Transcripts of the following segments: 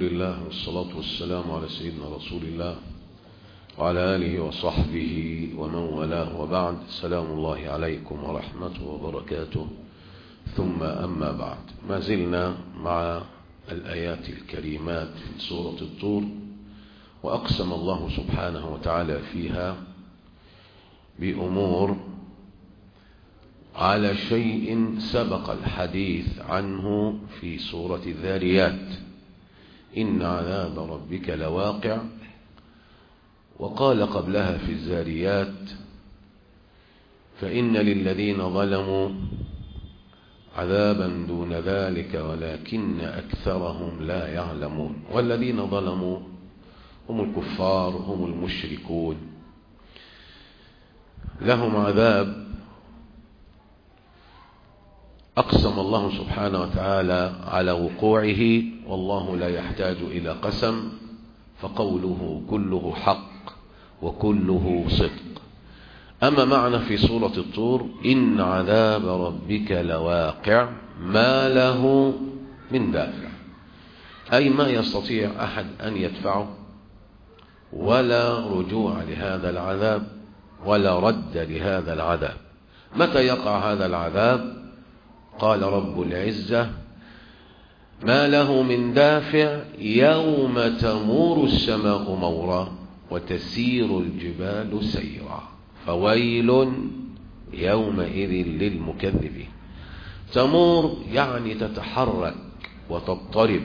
لله والصلاة والسلام على سيدنا رسول الله وعلى آله وصحبه ومن والاه وبعد سلام الله عليكم ورحمته وبركاته ثم أما بعد ما زلنا مع الآيات الكريمات في سورة الطور وأقسم الله سبحانه وتعالى فيها بأمور على شيء سبق الحديث عنه في سورة الذاريات إن عذاب ربك لواقع وقال قبلها في الذاريات فإن للذين ظلموا عذابا دون ذلك ولكن أكثرهم لا يعلمون والذين ظلموا هم الكفار هم المشركون لهم عذاب أقسم الله سبحانه وتعالى على وقوعه والله لا يحتاج إلى قسم فقوله كله حق وكله صدق أما معنى في سورة الطور إن عذاب ربك لواقع ما له من دافع أي ما يستطيع أحد أن يدفعه ولا رجوع لهذا العذاب ولا رد لهذا العذاب متى يقع هذا العذاب قال رب العزة ما له من دافع يوم تمور السماء مورا وتسير الجبال سيرا فويل يومئذ للمكذبين تمور يعني تتحرك وتضطرب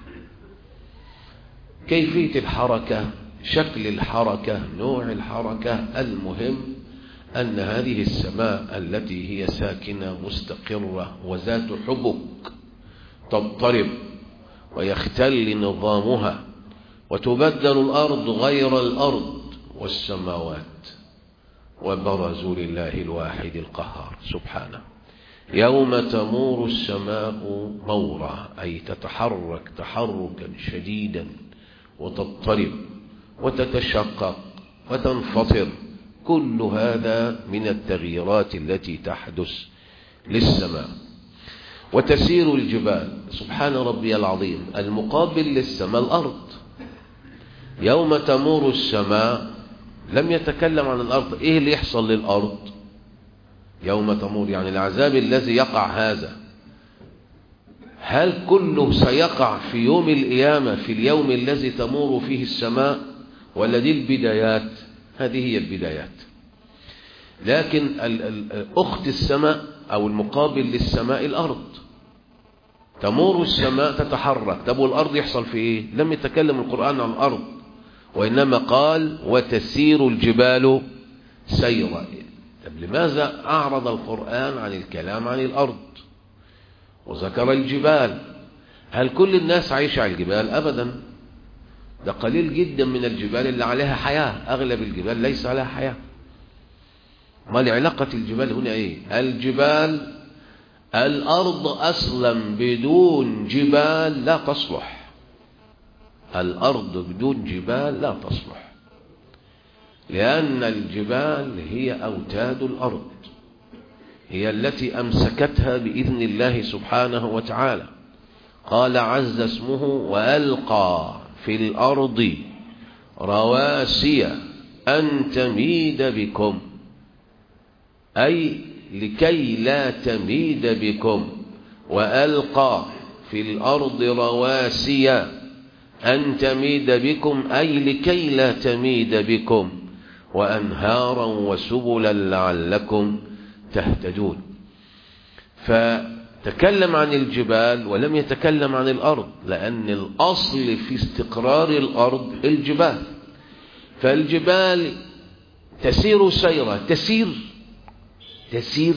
كيفية الحركة شكل الحركة نوع الحركة المهم أن هذه السماء التي هي ساكنة مستقرة وذات حبك تضطرب ويختل نظامها وتبدل الأرض غير الأرض والسماوات وبرزوا لله الواحد القهار سبحانه يوم تمور السماء مورا أي تتحرك تحركا شديدا وتضطرب وتتشقق وتنفطر كل هذا من التغييرات التي تحدث للسماء وتسير الجبال سبحان ربي العظيم المقابل للسماء الأرض يوم تمور السماء لم يتكلم عن الأرض إيه اللي يحصل للأرض يوم تمور يعني العذاب الذي يقع هذا هل كله سيقع في يوم القيامة في اليوم الذي تمور فيه السماء ولا دي البدايات هذه هي البدايات لكن أخت السماء أو المقابل للسماء الأرض تمور السماء تتحرك طب والأرض يحصل في إيه لم يتكلم القرآن عن الأرض وإنما قال وتسير الجبال سيرا طب لماذا أعرض القرآن عن الكلام عن الأرض وذكر الجبال هل كل الناس عايشة على الجبال أبدا ده قليل جدا من الجبال اللي عليها حياة أغلب الجبال ليس عليها حياة ما لعلاقة الجبال هنا إيه الجبال الأرض أصلا بدون جبال لا تصلح الأرض بدون جبال لا تصلح لأن الجبال هي أوتاد الأرض هي التي أمسكتها بإذن الله سبحانه وتعالى قال عز اسمه وألقى في الأرض رواسي أن تميد بكم أي لكي لا تميد بكم وألقى في الأرض رواسي أن تميد بكم أي لكي لا تميد بكم وأنهارا وسبلا لعلكم تهتدون فتكلم عن الجبال ولم يتكلم عن الأرض لأن الأصل في استقرار الأرض الجبال فالجبال تسير سيرا تسير تسير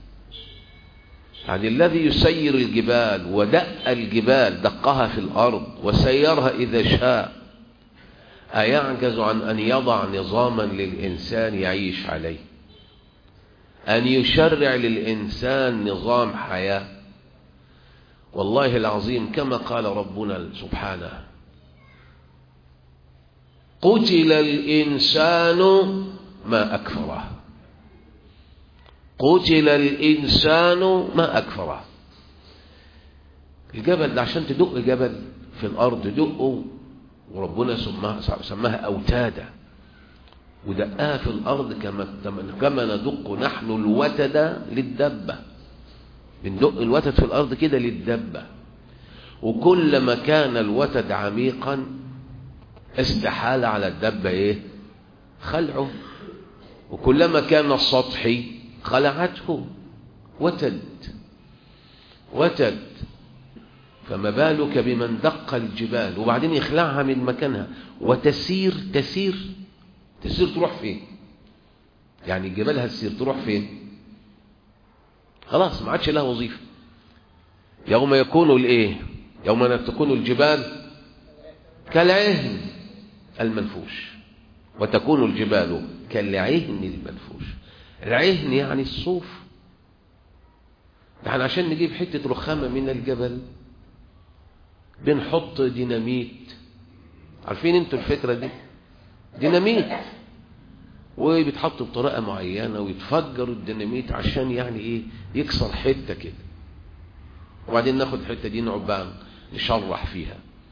يعني الذي يسير الجبال ودق الجبال دقها في الأرض وسيرها إذا شاء أيعجز عن أن يضع نظاما للإنسان يعيش عليه أن يشرع للإنسان نظام حياة والله العظيم كما قال ربنا سبحانه قتل الإنسان ما أكفره قتل الإنسان ما أكفره الجبل ده عشان تدق جبل في الأرض دقوا وربنا سماها, سماها أوتادا ودقاها في الأرض كما, كما ندق نحن الوتد للدبة بندق الوتد في الأرض كده للدبة وكلما كان الوتد عميقا استحال على الدبة ايه خلعه وكلما كان السطحي خلعته وتد وتد فما بالك بمن دق الجبال وبعدين يخلعها من مكانها وتسير تسير تسير تروح فين يعني الجبال هتسير تروح فين خلاص ما عادش لها وظيفة يوم يكون الايه يوم تكون الجبال كالعهن المنفوش وتكون الجبال كالعهن المنفوش العهن يعني الصوف يعني عشان نجيب حتة رخامة من الجبل بنحط ديناميت عارفين انتوا الفكرة دي ديناميت وبيتحط بطريقة معينة ويتفجر الديناميت عشان يعني ايه يكسر حتة كده وبعدين ناخد الحتة دي نقعد بقى نشرح فيها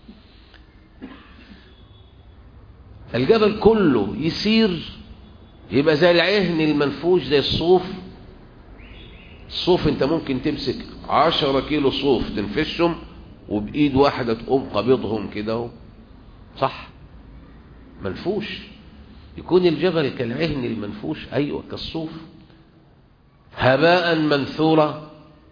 الجبل كله يسير يبقى زي العهن المنفوش زي الصوف الصوف انت ممكن تمسك عشرة كيلو صوف تنفشهم وبإيد واحدة تقوم قبضهم كده صح منفوش يكون الجبل كالعهن المنفوش أيوة كالصوف هباء منثورا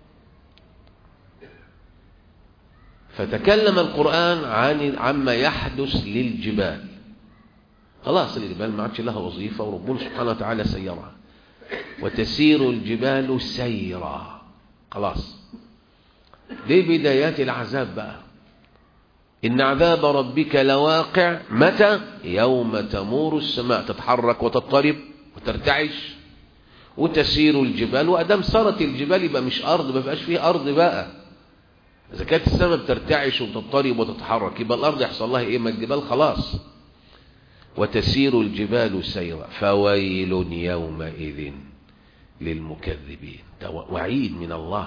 فتكلم القرآن عن عما يحدث للجبال خلاص الجبال ما عادش لها وظيفة وربنا سبحانه وتعالى سيرها وتسير الجبال سيرا خلاص دي بدايات العذاب بقى إن عذاب ربك لواقع متى يوم تمور السماء تتحرك وتضطرب وترتعش وتسير الجبال وأدام صارت الجبال يبقى مش أرض ما بقاش فيه أرض بقى إذا كانت السماء بترتعش وتضطرب وتتحرك يبقى الأرض يحصل لها إيه ما الجبال خلاص وتسير الجبال سيرا فويل يومئذ للمكذبين وعيد من الله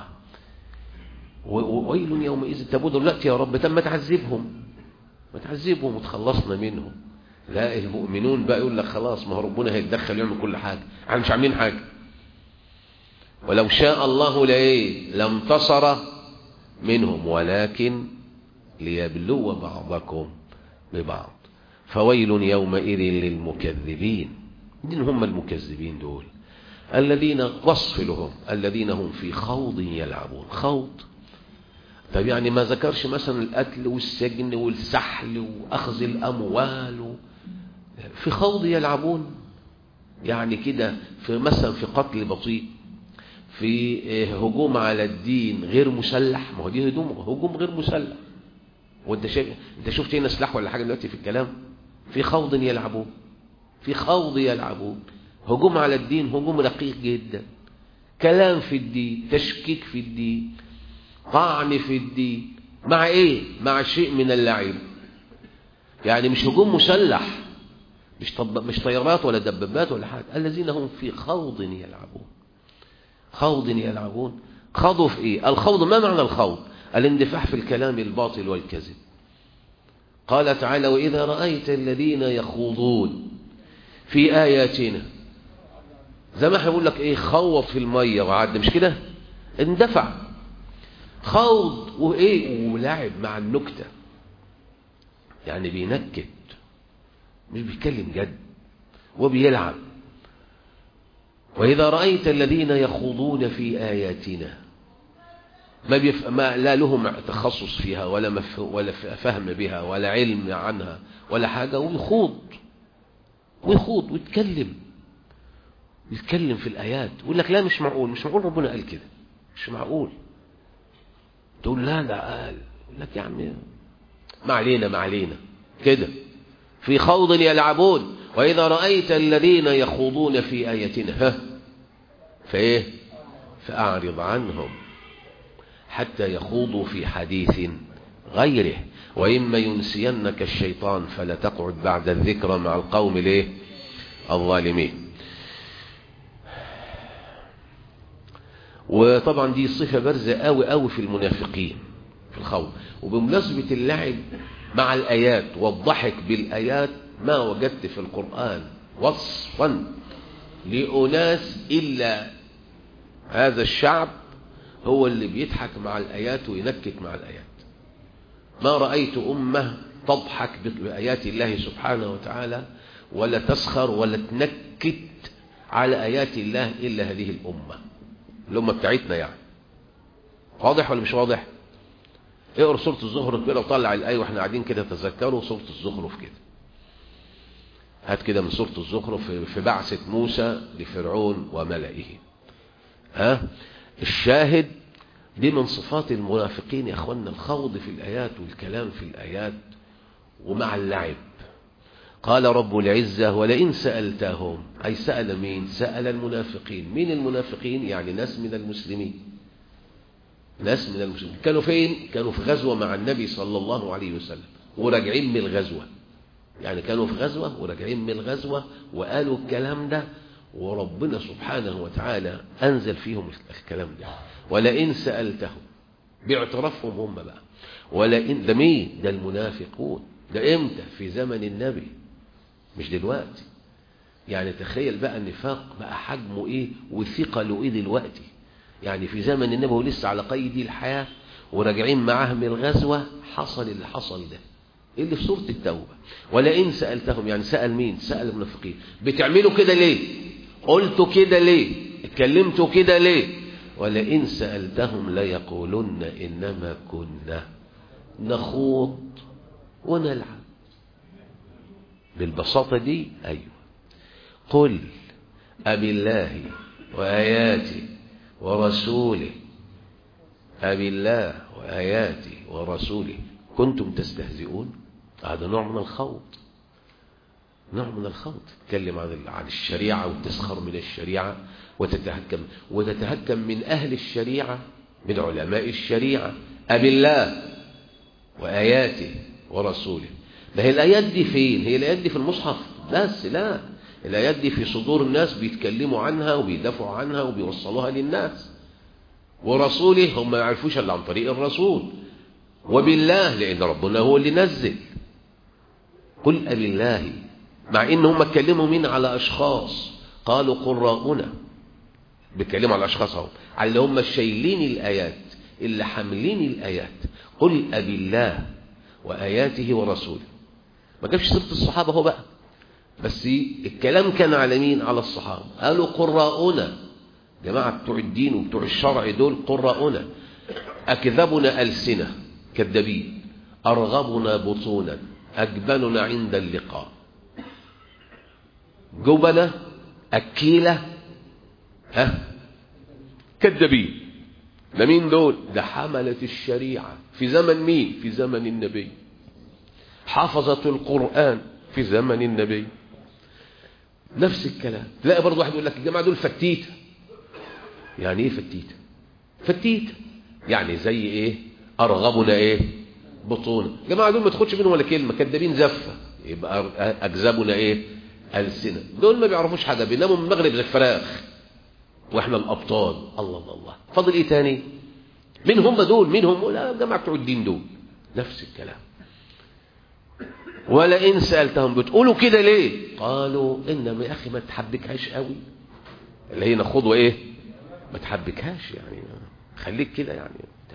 ويل يومئذ تبود دلوقتي يا رب تم تعذبهم ما تعذبهم وتخلصنا منهم لا المؤمنون بقى يقول لك خلاص ما هو ربنا هيتدخل يعمل كل حاجة احنا مش عاملين حاجة ولو شاء الله لايه لانتصر منهم ولكن ليبلو بعضكم ببعض فويل يومئذ للمكذبين مين هم المكذبين دول الذين وصف لهم الذين هم في خوض يلعبون خوض طب يعني ما ذكرش مثلا القتل والسجن والسحل واخذ الاموال و... في خوض يلعبون يعني كده في مثلا في قتل بطيء في هجوم على الدين غير مسلح ما هو دي هجوم هجوم غير مسلح وانت شايف انت شفت هنا سلاح ولا حاجه دلوقتي في الكلام في خوض يلعبون في خوض يلعبون هجوم على الدين هجوم رقيق جدا كلام في الدين تشكيك في الدين طعن في الدين مع ايه مع شيء من اللعب يعني مش هجوم مسلح مش طب مش طيارات ولا دبابات ولا حاجه الذين هم في خوض يلعبون خوض يلعبون خاضوا في ايه الخوض ما معنى الخوض الاندفاع في الكلام الباطل والكذب قال تعالى واذا رايت الذين يخوضون في اياتنا زي ما احنا بنقول لك ايه خوض في الميه وعد مش كده اندفع خوض وايه ولعب مع النكته يعني بينكت مش بيتكلم جد وبيلعب واذا رايت الذين يخوضون في اياتنا ما, بيف... ما لا لهم تخصص فيها ولا مف... ولا فهم بها ولا علم عنها ولا حاجه ويخوض ويخوض ويتكلم يتكلم في الآيات يقول لك لا مش معقول مش معقول ربنا قال كده مش معقول تقول لا لا قال يقول لك يا عم ما علينا ما علينا كده في خوض يلعبون وإذا رأيت الذين يخوضون في آياتنا ها فإيه فأعرض عنهم حتى يخوضوا في حديث غيره وإما ينسينك الشيطان فلا تقعد بعد الذكرى مع القوم ليه الظالمين وطبعا دي صفة بارزة قوي قوي في المنافقين في الخوض وبمناسبة اللعب مع الآيات والضحك بالآيات ما وجدت في القرآن وصفا لأناس إلا هذا الشعب هو اللي بيضحك مع الآيات وينكت مع الآيات ما رأيت أمة تضحك بآيات الله سبحانه وتعالى ولا تسخر ولا تنكت على آيات الله إلا هذه الأمة الأمة بتاعتنا يعني واضح ولا مش واضح اقرا سورة الزخرف كده وطلع الآية واحنا قاعدين كده تذكروا سورة الزخرف كده هات كده من سورة الزخرف في بعثة موسى لفرعون وملئه ها الشاهد دي من صفات المنافقين يا اخوانا الخوض في الآيات والكلام في الآيات ومع اللعب قال رب العزة ولئن سألتهم أي سأل مين سأل المنافقين مين المنافقين يعني ناس من المسلمين ناس من المسلمين كانوا فين كانوا في غزوة مع النبي صلى الله عليه وسلم وراجعين من الغزوة يعني كانوا في غزوة وراجعين من الغزوة وقالوا الكلام ده وربنا سبحانه وتعالى أنزل فيهم الكلام ده ولئن سألتهم باعترافهم هم بقى ولئن ده مين ده المنافقون ده امتى في زمن النبي مش دلوقتي يعني تخيل بقى النفاق بقى حجمه ايه وثقله ايه دلوقتي يعني في زمن النبي هو لسه على قيد الحياة وراجعين معاه من الغزوة حصل اللي حصل ده اللي في سورة التوبة ولئن سألتهم يعني سأل مين سأل المنافقين بتعملوا كده ليه قلتوا كده ليه اتكلمتوا كده ليه ولئن سألتهم ليقولن إنما كنا نخوض ونلعب بالبساطة دي أيوة قل أبي الله وآياته ورسوله أبي الله وآياته ورسوله كنتم تستهزئون هذا نوع من الخوض نوع من الخوض تتكلم عن عن الشريعة وتسخر من الشريعة وتتهكم وتتهكم من أهل الشريعة من علماء الشريعة أبي الله وآياته ورسوله ما هي الآيات دي فين هي الآيات دي في المصحف بس لا الآيات دي في صدور الناس بيتكلموا عنها وبيدافعوا عنها وبيوصلوها للناس ورسوله هم ما يعرفوش الا عن طريق الرسول وبالله لأن ربنا هو اللي نزل قل أبي الله مع إن هم اتكلموا مين على أشخاص قالوا قراؤنا بيتكلموا على أشخاص هم على اللي هم شايلين الآيات اللي حاملين الآيات قل أبي الله وآياته ورسوله ما جابش سيرة الصحابة هو بقى بس الكلام كان على مين على الصحابة قالوا قراؤنا جماعة بتوع الدين وبتوع الشرع دول قراؤنا أكذبنا ألسنة كذابين أرغبنا بطونا أجبننا عند اللقاء جبنة أكيلة ها كذابين ده مين دول ده حملة الشريعة في زمن مين في زمن النبي حفظة القرآن في زمن النبي نفس الكلام تلاقي برضه واحد يقول لك الجماعة دول فتيتة يعني ايه فتيتة فتيتة يعني زي ايه ارغبنا ايه بطونة الجماعة دول ما تاخدش منهم ولا كلمة كدابين زفة يبقى اجزابنا ايه ألسنة دول ما بيعرفوش حاجة بيناموا من المغرب زي الفراخ واحنا الابطال الله الله الله فاضل ايه تاني مين هم دول مين هم لا جماعة بتوع الدين دول نفس الكلام ولئن سألتهم بتقولوا كده ليه قالوا إنما يا أخي ما تحبكهاش قوي اللي هي نخوض وإيه ما تحبكهاش يعني خليك كده يعني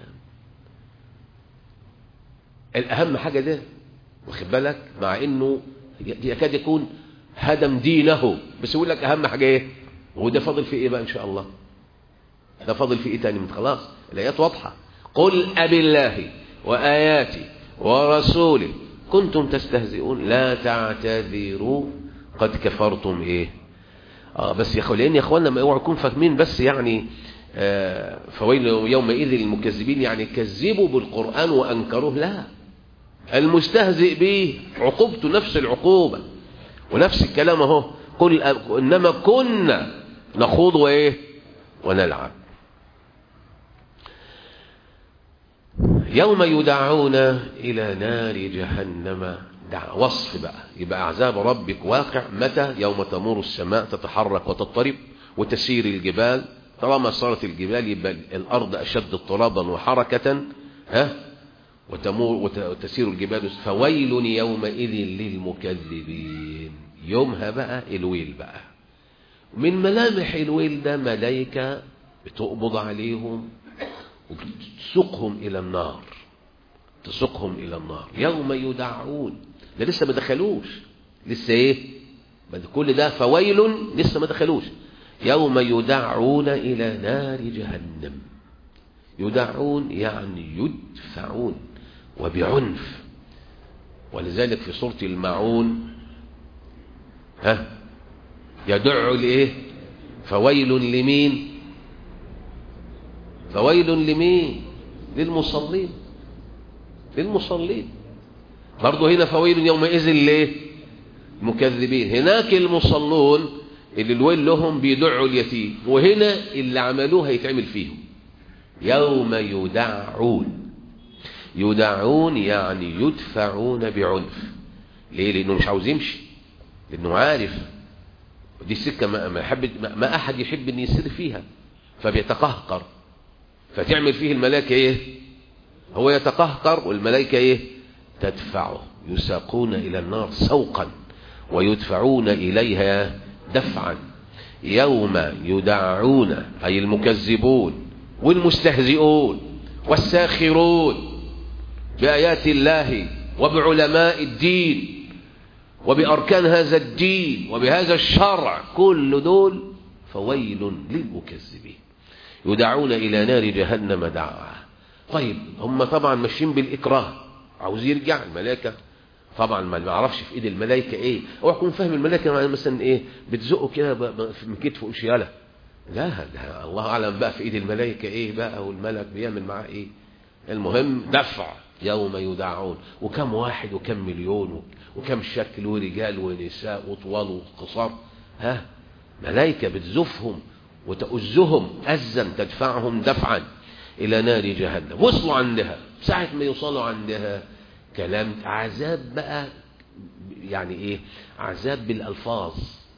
الأهم حاجة ده واخد بالك مع إنه يكاد يكون هدم دينه بس يقول لك أهم حاجة إيه وده فاضل في إيه بقى إن شاء الله ده فاضل في إيه تاني من خلاص الآيات واضحة قل أبي الله وآياتي ورسوله كنتم تستهزئون لا تعتذروا قد كفرتم ايه اه بس يا اخوان لان يا اخوانا ما اوعوا تكونوا فاهمين بس يعني آه فويل يومئذ للمكذبين يعني كذبوا بالقران وانكروه لا المستهزئ به عقوبته نفس العقوبه ونفس الكلام اهو قل انما كنا نخوض وايه ونلعب يوم يدعون إلى نار جهنم دع وصف بقى يبقى عذاب ربك واقع متى يوم تمور السماء تتحرك وتضطرب وتسير الجبال طالما صارت الجبال يبقى الأرض أشد اضطرابا وحركة ها وتمور وتسير الجبال فويل يومئذ للمكذبين يومها بقى الويل بقى من ملامح الويل ده ملائكة بتقبض عليهم وتسوقهم إلى النار تسوقهم إلى النار يوم يدعون ده لسه ما دخلوش لسه ايه كل ده فويل لسه ما دخلوش يوم يدعون إلى نار جهنم يدعون يعني يدفعون وبعنف ولذلك في سورة المعون ها يدع الايه فويل لمين فويل لمين للمصلين للمصلين برضه هنا فويل يومئذ ليه مكذبين هناك المصلون اللي الويل لهم بيدعوا اليتيم وهنا اللي عملوه هيتعمل فيهم يوم يدعون يدعون يعني يدفعون بعنف ليه لانه مش عاوز يمشي لانه عارف ودي السكه ما ما, يحب ما احد يحب ان يسير فيها فبيتقهقر فتعمل فيه الملائكه ايه هو يتقهقر والملائكه ايه تدفعه يساقون الى النار سوقا ويدفعون اليها دفعا يوم يدعون اي المكذبون والمستهزئون والساخرون بآيات الله وبعلماء الدين وبأركان هذا الدين وبهذا الشرع كل دول فويل للمكذبين يدعون إلى نار جهنم دعا طيب هم طبعا ماشيين بالإكراه عاوز يرجع الملائكة طبعا ما نعرفش في ايد الملائكة ايه اوعى تكون فاهم الملائكة مثلا ايه بتزقه كده من كتفه وش يالا لا لا الله اعلم بقى في ايد الملائكة ايه بقى والملك بيعمل معاه ايه المهم دفع يوم يدعون وكم واحد وكم مليون وكم شكل ورجال ونساء وطوال وقصار ها ملائكة بتزفهم وتؤزهم أزا تدفعهم دفعا إلى نار جهنم وصلوا عندها ساعة ما يوصلوا عندها كلام عذاب بقى يعني ايه عذاب بالألفاظ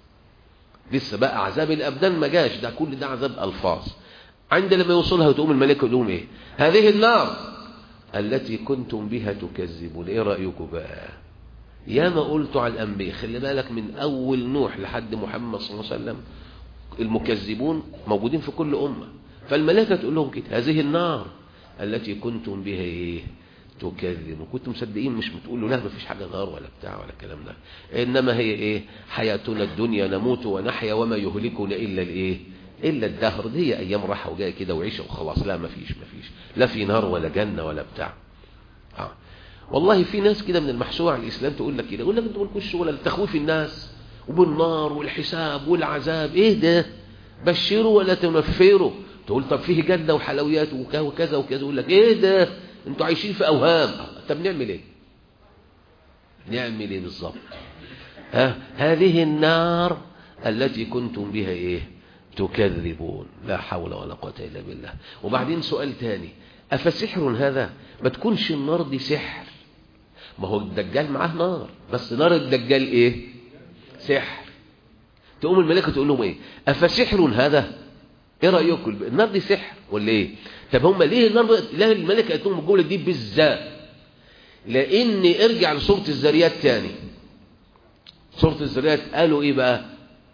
لسه بقى عذاب الأبدان ما جاش ده كل ده عذاب ألفاظ عند لما يوصلها وتقوم الملائكة يقولون ايه هذه النار التي كنتم بها تكذبون ايه رأيكم بقى يا ما قلت على الأنبياء خلي بالك من أول نوح لحد محمد صلى الله عليه وسلم المكذبون موجودين في كل أمة فالملائكة تقول لهم كده هذه النار التي كنتم بها ايه تكذبوا كنتم مصدقين مش بتقولوا لا مفيش حاجة نار ولا بتاع ولا الكلام ده إنما هي إيه حياتنا الدنيا نموت ونحيا وما يهلكنا إلا الإيه إلا الدهر دي هي أيام راحة وجاية كده وعيشة وخلاص لا مفيش مفيش لا في نار ولا جنة ولا بتاع آه. والله في ناس كده من المحسوب على الإسلام تقول لك كده يقول لك انتوا مالكوش شغل تخويف الناس وبالنار والحساب والعذاب إيه ده بشروا ولا تنفروا تقول طب فيه جنة وحلويات وكذا وكذا يقول لك إيه ده انتوا عايشين في اوهام طب نعمل ايه نعمل ايه بالظبط ها هذه النار التي كنتم بها ايه تكذبون لا حول ولا قوه الا بالله وبعدين سؤال تاني افسحر هذا ما تكونش النار دي سحر ما هو الدجال معاه نار بس نار الدجال ايه سحر تقوم الملائكه تقول لهم ايه افسحر هذا ايه رايكم النار دي سحر ولا ايه طب هم ليه النار ليه الملائكه قالت لهم الجمله دي بالذات لان ارجع لسوره الذريات تاني سوره الذريات قالوا ايه بقى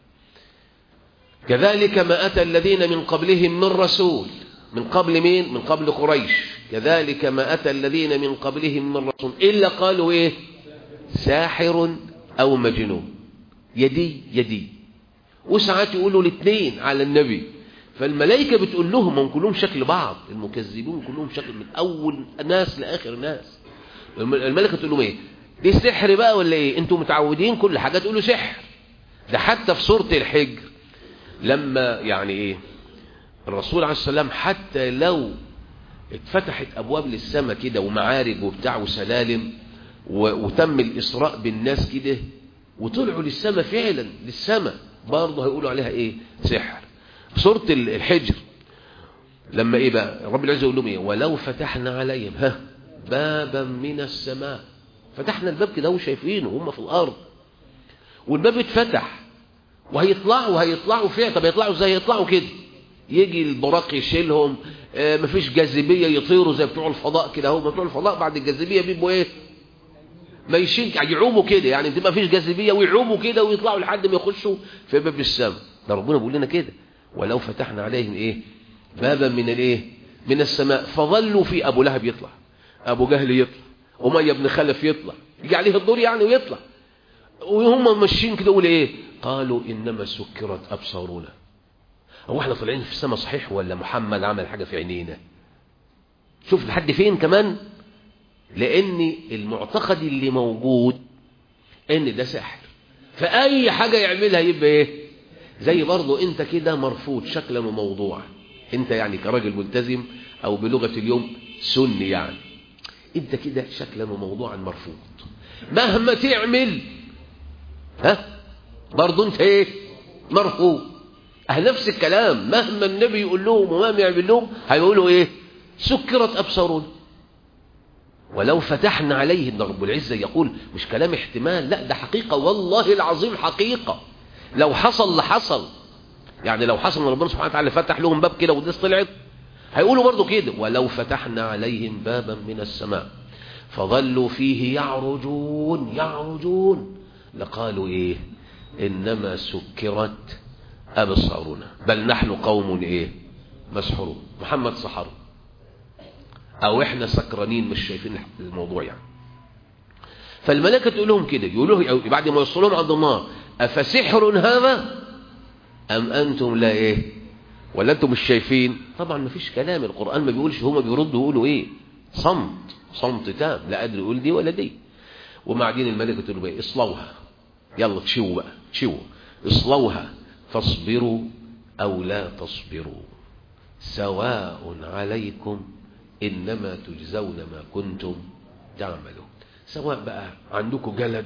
كذلك ما اتى الذين من قبلهم من رسول من قبل مين من قبل قريش كذلك ما اتى الذين من قبلهم من رسول الا قالوا ايه ساحر او مجنون يدي يدي وساعات يقولوا الاثنين على النبي فالملائكة بتقول لهم هم كلهم شكل بعض المكذبون كلهم شكل من أول ناس لآخر ناس الملائكة تقول لهم إيه دي سحر بقى ولا إيه أنتوا متعودين كل حاجة تقولوا سحر ده حتى في سورة الحجر لما يعني إيه الرسول عليه السلام حتى لو اتفتحت أبواب للسماء كده ومعارج وبتاع وسلالم وتم الإسراء بالناس كده وطلعوا للسماء فعلا للسماء برضه هيقولوا عليها إيه سحر سورة الحجر لما ايه بقى رب العزة يقول لهم ايه ولو فتحنا عليهم ها بابا من السماء فتحنا الباب كده وشايفينه هم في الارض والباب اتفتح وهيطلعوا هيطلعوا فيها طب يطلعوا ازاي يطلعوا كده يجي البراق يشيلهم آه مفيش جاذبيه يطيروا زي بتوع الفضاء كده هم بتوع الفضاء بعد الجاذبيه بيبقوا ايه ما يشيل يعوموا كده يعني بتبقى فيش جاذبيه ويعوموا كده ويطلعوا لحد ما يخشوا في باب السماء ده ربنا بيقول لنا كده ولو فتحنا عليهم ايه بابا من الايه من السماء فظلوا في ابو لهب يطلع ابو جهل يطلع اميه بن خلف يطلع يجي عليه الدور يعني ويطلع وهم ماشيين كده يقول ايه قالوا انما سكرت ابصارنا هو احنا طالعين في السماء صحيح ولا محمد عمل حاجه في عينينا شوف لحد فين كمان لان المعتقد اللي موجود ان ده سحر فاي حاجه يعملها يبقى ايه زي برضه انت كده مرفوض شكلا وموضوعا انت يعني كراجل ملتزم او بلغه اليوم سني يعني انت كده شكلا وموضوعا مرفوض مهما تعمل ها برضه انت ايه مرفوض اه نفس الكلام مهما النبي يقول لهم ومهما يعمل لهم هيقولوا ايه سكرت ابصارنا ولو فتحنا عليه ان رب العزه يقول مش كلام احتمال لا ده حقيقه والله العظيم حقيقه لو حصل لحصل يعني لو حصل ان ربنا سبحانه وتعالى فتح لهم باب كده والناس طلعت هيقولوا برضه كده ولو فتحنا عليهم بابا من السماء فظلوا فيه يعرجون يعرجون لقالوا ايه انما سكرت ابصارنا بل نحن قوم ايه مسحورون محمد سحر او احنا سكرانين مش شايفين الموضوع يعني فالملائكه تقول لهم كده يقولوا له بعد ما يوصلوهم عند النار افسحر هذا ام انتم لا ايه ولا انتم مش شايفين طبعا ما فيش كلام القران ما بيقولش هما بيردوا يقولوا ايه صمت صمت تام لا قادر يقول دي ولا دي وبعدين الملائكه تقول بقى اصلوها يلا تشووا بقى تشووا اصلوها فاصبروا او لا تصبروا سواء عليكم انما تجزون ما كنتم تعملون سواء بقى عندكم جلد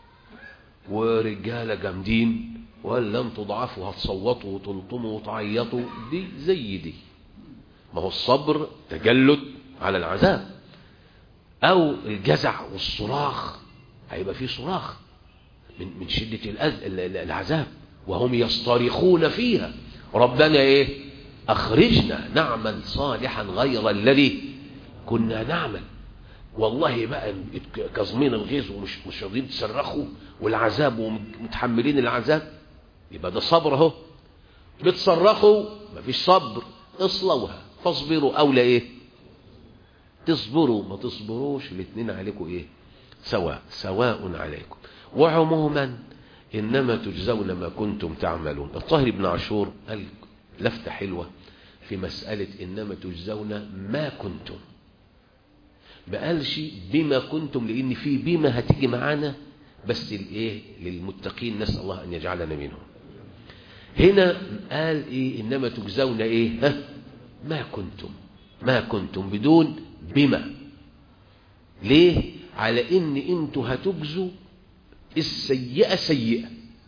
ورجاله جامدين ولا انتوا ضعفوا هتصوتوا وتلطموا وتعيطوا دي زي دي ما هو الصبر تجلد على العذاب او الجزع والصراخ هيبقى فيه صراخ من من شده الأذ... العذاب وهم يصطرخون فيها ربنا ايه اخرجنا نعمل صالحا غير الذي كنا نعمل والله بقى كاظمين الغيظ ومش مش راضيين تصرخوا والعذاب ومتحملين العذاب يبقى ده صبر اهو بتصرخوا مفيش صبر اصلوها فاصبروا او لا ايه تصبروا ما تصبروش الاثنين عليكم ايه سواء سواء عليكم وعموما انما تجزون ما كنتم تعملون الطاهر بن عاشور قال لفته حلوه في مساله انما تجزون ما كنتم بقالش بما كنتم لان في بما هتيجي معانا بس الايه للمتقين نسال الله ان يجعلنا منهم هنا قال ايه انما تجزون ايه ها ما كنتم ما كنتم بدون بما ليه على ان انتوا هتجزوا السيئه سيئه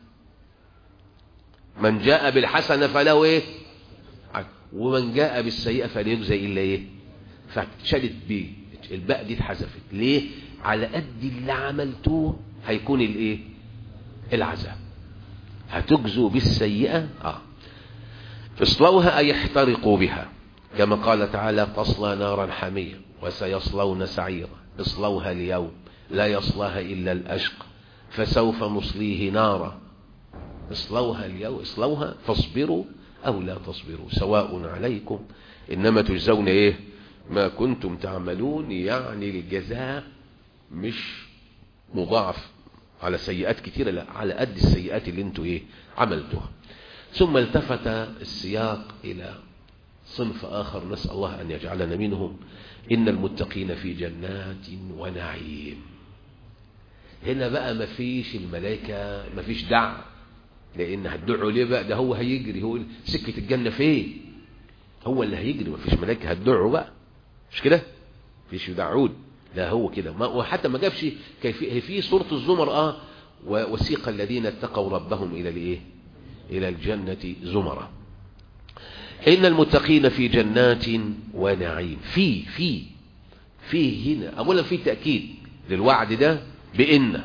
من جاء بالحسنه فله ايه ومن جاء بالسيئه فلا يجزى الا ايه فاتشالت بيه الباء دي اتحذفت ليه على قد اللي عملتوه هيكون الايه العذاب هتجزوا بالسيئة آه. اصلوها أي احترقوا بها كما قال تعالى تصلى نارا حمية وسيصلون سعيرا اصلوها اليوم لا يصلاها إلا الأشق فسوف نصليه نارا اصلوها اليوم اصلوها فاصبروا أو لا تصبروا سواء عليكم إنما تجزون إيه ما كنتم تعملون يعني الجزاء مش مضاعف على سيئات كتيرة لا على قد السيئات اللي انتوا ايه عملتوها ثم التفت السياق الى صنف اخر نسأل الله ان يجعلنا منهم ان المتقين في جنات ونعيم هنا بقى ما فيش الملائكة ما فيش دع لان هتدعوا ليه بقى ده هو هيجري هو سكة الجنة فين هو اللي هيجري ما فيش ملائكة هتدعوا بقى مش كده فيش يدعون لا هو كده ما وحتى ما جابش كيفية في سورة الزمر اه وسيق الذين اتقوا ربهم الى الايه الى الجنة زمرا ان المتقين في جنات ونعيم في في في هنا اولا في تأكيد للوعد ده بإن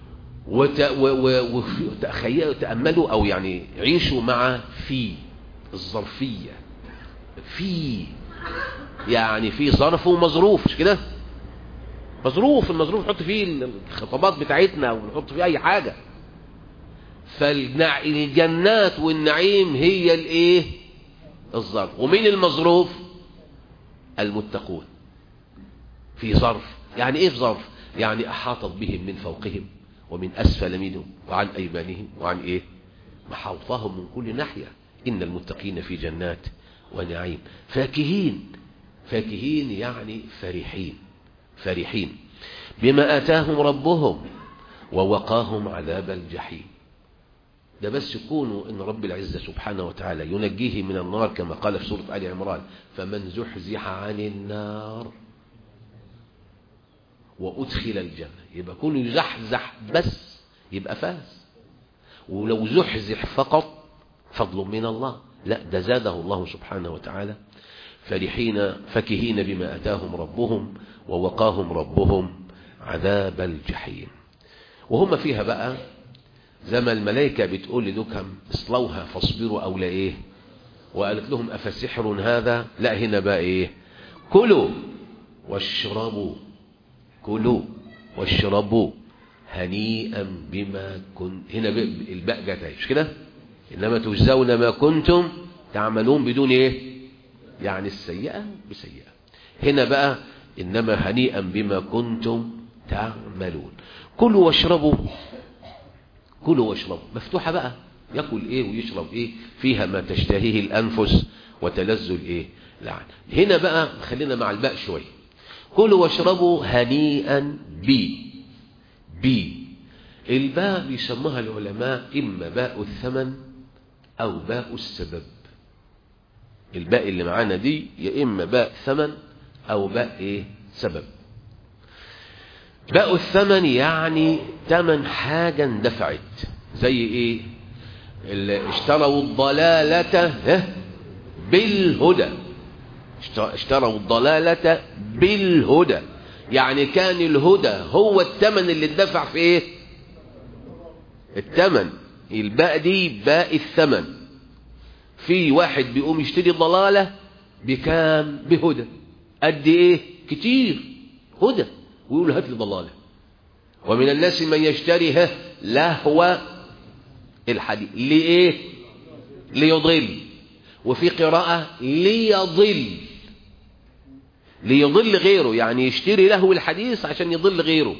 وتأملوا او يعني عيشوا مع في الظرفية في يعني في ظرف ومظروف مش كده مظروف المظروف نحط فيه الخطابات بتاعتنا ونحط فيه اي حاجة فالجنات والنعيم هي الايه الظرف ومين المظروف المتقون في ظرف يعني ايه في ظرف يعني احاطت بهم من فوقهم ومن اسفل منهم وعن ايمانهم وعن ايه محاوطهم من كل ناحية ان المتقين في جنات ونعيم فاكهين فاكهين يعني فرحين فرحين بما اتاهم ربهم ووقاهم عذاب الجحيم ده بس يكونوا ان رب العزة سبحانه وتعالى ينجيه من النار كما قال في سورة آل عمران فمن زحزح عن النار وأدخل الجنة يبقى كونه يزحزح بس يبقى فاز ولو زحزح فقط فضل من الله لا ده زاده الله سبحانه وتعالى فرحين فكهين بما أتاهم ربهم ووقاهم ربهم عذاب الجحيم وهم فيها بقى زي ما الملائكة بتقول لدكهم اصلوها فاصبروا أو لا إيه وقالت لهم أفسحر هذا لا هنا بقى إيه كلوا واشربوا كلوا واشربوا هنيئا بما كنت هنا الباء جت مش كده إنما تجزون ما كنتم تعملون بدون إيه يعني السيئة بسيئة هنا بقى إنما هنيئا بما كنتم تعملون كلوا واشربوا كلوا واشربوا مفتوحة بقى يأكل ايه ويشرب ايه فيها ما تشتهيه الأنفس وتلذ الايه العين هنا بقى خلينا مع الباء شوية كلوا واشربوا هنيئا بي بي الباء بيسموها العلماء إما باء الثمن أو باء السبب الباء اللي معانا دي يا إما باء ثمن أو باء إيه سبب باء الثمن يعني ثمن حاجة اندفعت زي ايه اللي اشتروا الضلالة بالهدى اشتروا الضلالة بالهدى يعني كان الهدى هو الثمن اللي اتدفع في ايه الثمن الباء دي باء الثمن في واحد بيقوم يشتري ضلالة بكام بهدى قد ايه كتير هدى ويقول هات لي ضلاله ومن الناس من يشتريها لهو الحديث لإيه ليضل وفي قراءة ليضل ليضل غيره يعني يشتري لهو الحديث عشان يضل غيره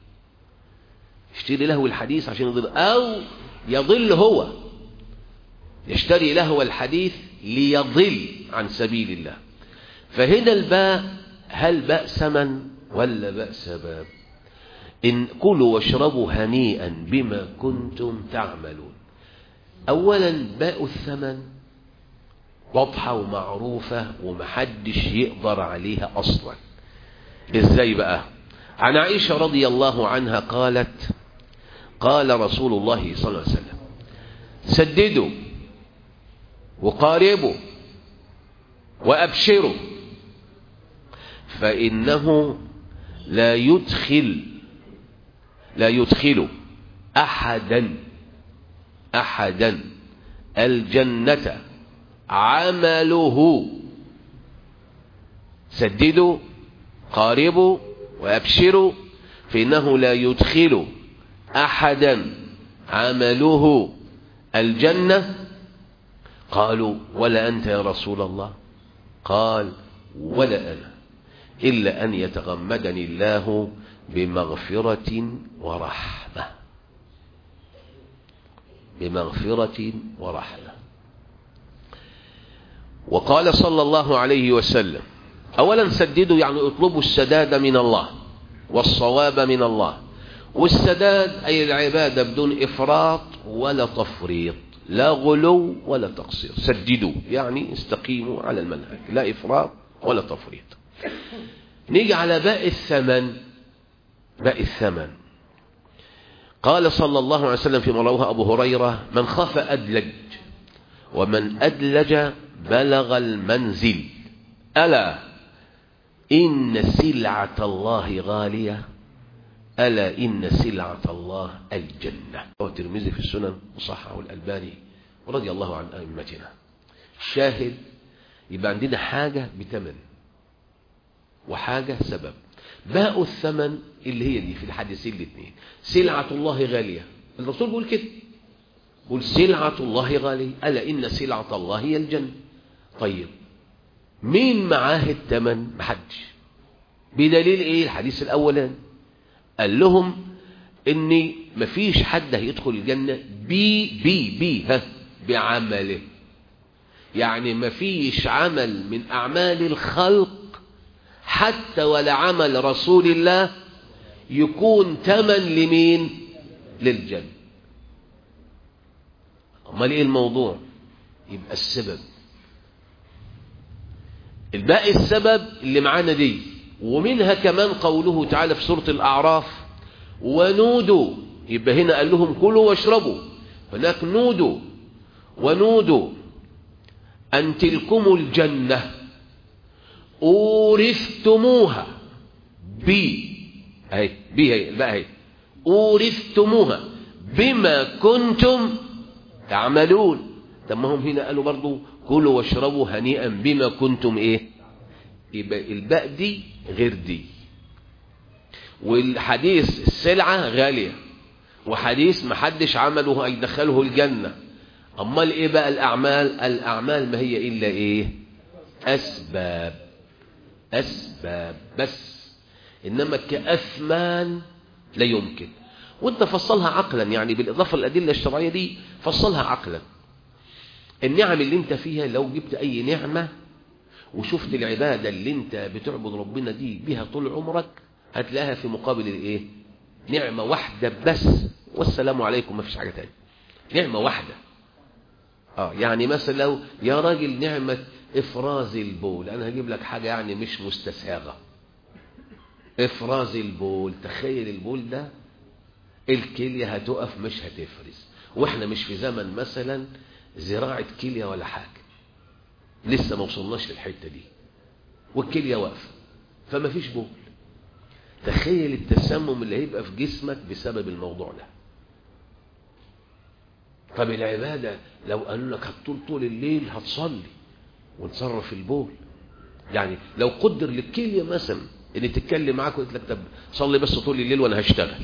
يشتري لهو الحديث عشان يضل أو يضل هو يشتري لهو الحديث ليضل عن سبيل الله فهنا الباء هل باء ثمن ولا باء سبب إن كلوا واشربوا هنيئا بما كنتم تعملون أولا باء الثمن واضحة ومعروفة ومحدش يقدر عليها أصلا إزاي بقى عن عائشة رضي الله عنها قالت قال رسول الله صلى الله عليه وسلم سددوا وقاربوا وأبشروا فإنه لا يدخل لا يدخل أحدا أحدا الجنة عمله سددوا قاربوا وأبشروا فإنه لا يدخل أحدا عمله الجنة قالوا ولا أنت يا رسول الله قال ولا أنا إلا أن يتغمدني الله بمغفرة ورحمة بمغفرة ورحمة وقال صلى الله عليه وسلم أولا سددوا يعني اطلبوا السداد من الله والصواب من الله والسداد أي العبادة بدون إفراط ولا تفريط لا غلو ولا تقصير سددوا يعني استقيموا على المنهج لا إفراط ولا تفريط نيجي على باء الثمن باء الثمن قال صلى الله عليه وسلم في رواه أبو هريرة من خاف أدلج ومن أدلج بلغ المنزل ألا إن سلعة الله غالية ألا إن سلعة الله الجنة والترمذي في السنن وصححه الألباني رضي الله عن أئمتنا شاهد يبقى عندنا حاجة بتمن وحاجة سبب باء الثمن اللي هي دي في الحديثين الاثنين سلعة الله غالية الرسول بيقول كده قل سلعة الله غالية ألا إن سلعة الله هي الجنة طيب مين معاه الثمن محدش بدليل ايه الحديث الاولاني قال لهم ان مفيش حد هيدخل الجنة بي بي بي ها بعمله يعني مفيش عمل من اعمال الخلق حتى ولا عمل رسول الله يكون تمن لمين للجنة امال ايه الموضوع يبقى السبب الباقي السبب اللي معانا دي ومنها كمان قوله تعالى في سورة الأعراف ونودوا يبقى هنا قال لهم كلوا واشربوا هناك نودوا ونودوا أن تلكم الجنة أورثتموها بي هي بي هي بقى هي أورثتموها بما كنتم تعملون طب ما هم هنا قالوا برضو كلوا واشربوا هنيئا بما كنتم ايه يبقى الباء دي غير دي والحديث السلعة غالية وحديث محدش عمله هيدخله الجنة امال ايه بقى الاعمال الاعمال ما هي الا ايه اسباب اسباب بس انما كاثمان لا يمكن وانت فصلها عقلا يعني بالاضافه للادله الشرعيه دي فصلها عقلا النعم اللي انت فيها لو جبت اي نعمة وشفت العبادة اللي انت بتعبد ربنا دي بها طول عمرك هتلاقيها في مقابل الايه نعمة واحدة بس والسلام عليكم ما فيش حاجة تانية نعمة واحدة اه يعني مثلا لو يا راجل نعمة افراز البول انا هجيب لك حاجة يعني مش مستساغة افراز البول تخيل البول ده الكلية هتقف مش هتفرز واحنا مش في زمن مثلا زراعة كلية ولا حاجة لسه ما وصلناش للحتة دي والكلية واقفة فما فيش بول تخيل التسمم اللي هيبقى في جسمك بسبب الموضوع ده طب العبادة لو قالوا لك هتطول طول الليل هتصلي وتصرف البول يعني لو قدر للكلية مثلا ان تتكلم معاك وقلت لك طب صلي بس طول الليل وانا هشتغل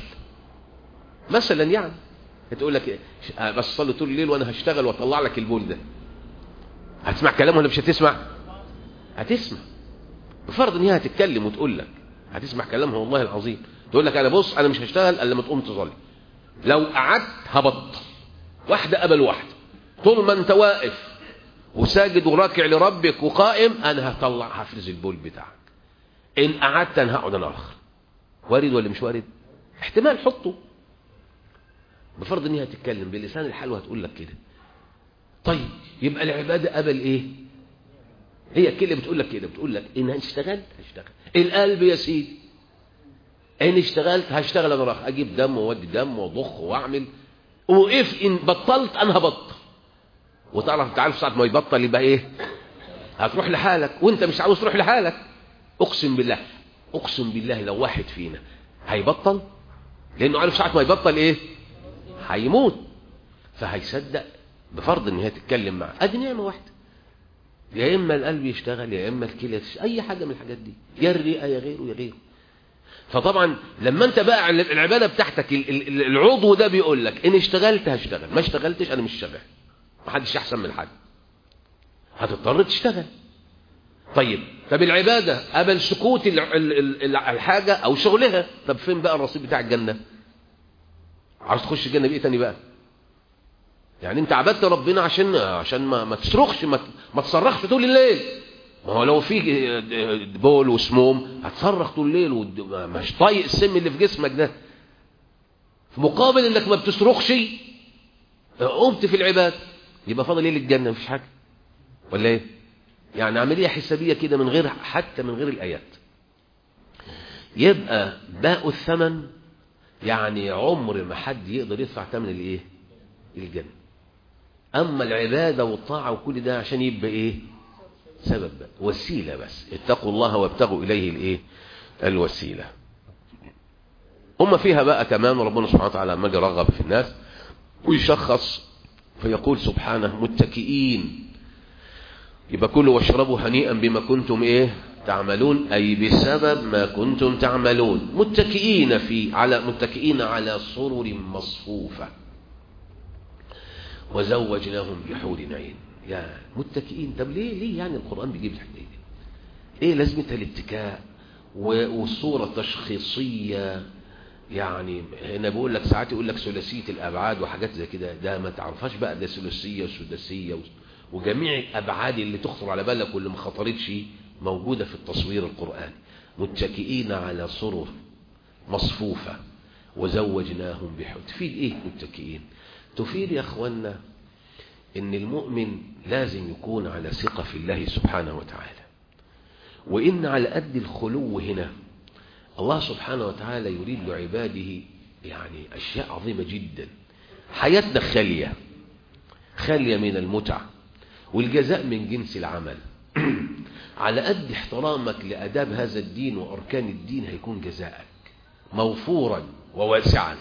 مثلا يعني تقول لك بس صلي طول الليل وانا هشتغل واطلع لك البول ده هتسمع كلام ولا مش هتسمع هتسمع بفرض ان هي هتتكلم وتقول لك هتسمع كلامها والله العظيم تقول لك انا بص انا مش هشتغل الا لما تقوم تصلي لو قعدت هبطل واحده قبل واحده طول ما انت واقف وساجد وراكع لربك وقائم انا هطلع هفرز البول بتاعك ان قعدت انا هقعد انا اخر وارد ولا مش وارد احتمال حطه بفرض ان هي هتتكلم بلسان الحال وهتقول لك كده طيب يبقى العباده قبل ايه هي كده بتقول لك كده بتقول لك ان اشتغلت هشتغل القلب يا سيدي ان اشتغلت هشتغل انا راح اجيب دم واودي دم واضخ واعمل وقف ان بطلت انا هبطل وتعرف انت عارف ساعه ما يبطل يبقى ايه هتروح لحالك وانت مش عاوز تروح لحالك اقسم بالله اقسم بالله لو واحد فينا هيبطل لانه عارف ساعه ما يبطل ايه هيموت فهيصدق بفرض ان هي تتكلم معاه ادي نعمه واحده يا اما القلب يشتغل يا اما الكلى تشتغل اي حاجه من الحاجات دي يا الرئه يا غيره يا غيره فطبعا لما انت بقى العباده بتاعتك العضو ده بيقول لك ان اشتغلت هشتغل ما اشتغلتش انا مش شغال محدش احسن من حد هتضطر تشتغل طيب طب العباده قبل سكوت الحاجه او شغلها طب فين بقى الرصيد بتاع الجنه عاوز تخش الجنه بايه تاني بقى يعني انت عبدت ربنا عشان عشان ما, ما تصرخش ما, ما تصرخش طول الليل ما هو لو في بول وسموم هتصرخ طول الليل ومش طايق السم اللي في جسمك ده في مقابل انك ما بتصرخش قمت في العباد يبقى فاضل ايه للجنه مفيش حاجه ولا ايه يعني عمليه حسابيه كده من غير حتى من غير الايات يبقى باء الثمن يعني عمر ما حد يقدر يدفع ثمن الايه الجنه اما العباده والطاعه وكل ده عشان يبقى ايه سبب وسيله بس اتقوا الله وابتغوا اليه الايه الوسيله هم فيها بقى كمان ربنا سبحانه وتعالى لما يرغب في الناس ويشخص فيقول سبحانه متكئين يبقى كلوا واشربوا هنيئا بما كنتم ايه تعملون اي بسبب ما كنتم تعملون متكئين في على متكئين على سرر مصفوفه وزوجناهم بحور عين يا متكئين طب ليه ليه يعني القران بيجيب الحكايه دي ايه لازمتها الاتكاء والصوره تشخيصيه يعني هنا بقول لك ساعات يقول لك ثلاثيه الابعاد وحاجات زي كده ده ما تعرفهاش بقى ده ثلاثيه وسداسيه وجميع الابعاد اللي تخطر على بالك واللي ما خطرتش موجوده في التصوير القراني متكئين على سرر مصفوفه وزوجناهم بحور تفيد ايه متكئين تفيد يا اخوانا ان المؤمن لازم يكون على ثقه في الله سبحانه وتعالى وان على قد الخلو هنا الله سبحانه وتعالى يريد لعباده يعني أشياء عظيمة جدا حياتنا خالية خالية من المتع والجزاء من جنس العمل على قد احترامك لأداب هذا الدين وأركان الدين هيكون جزاءك موفورا وواسعا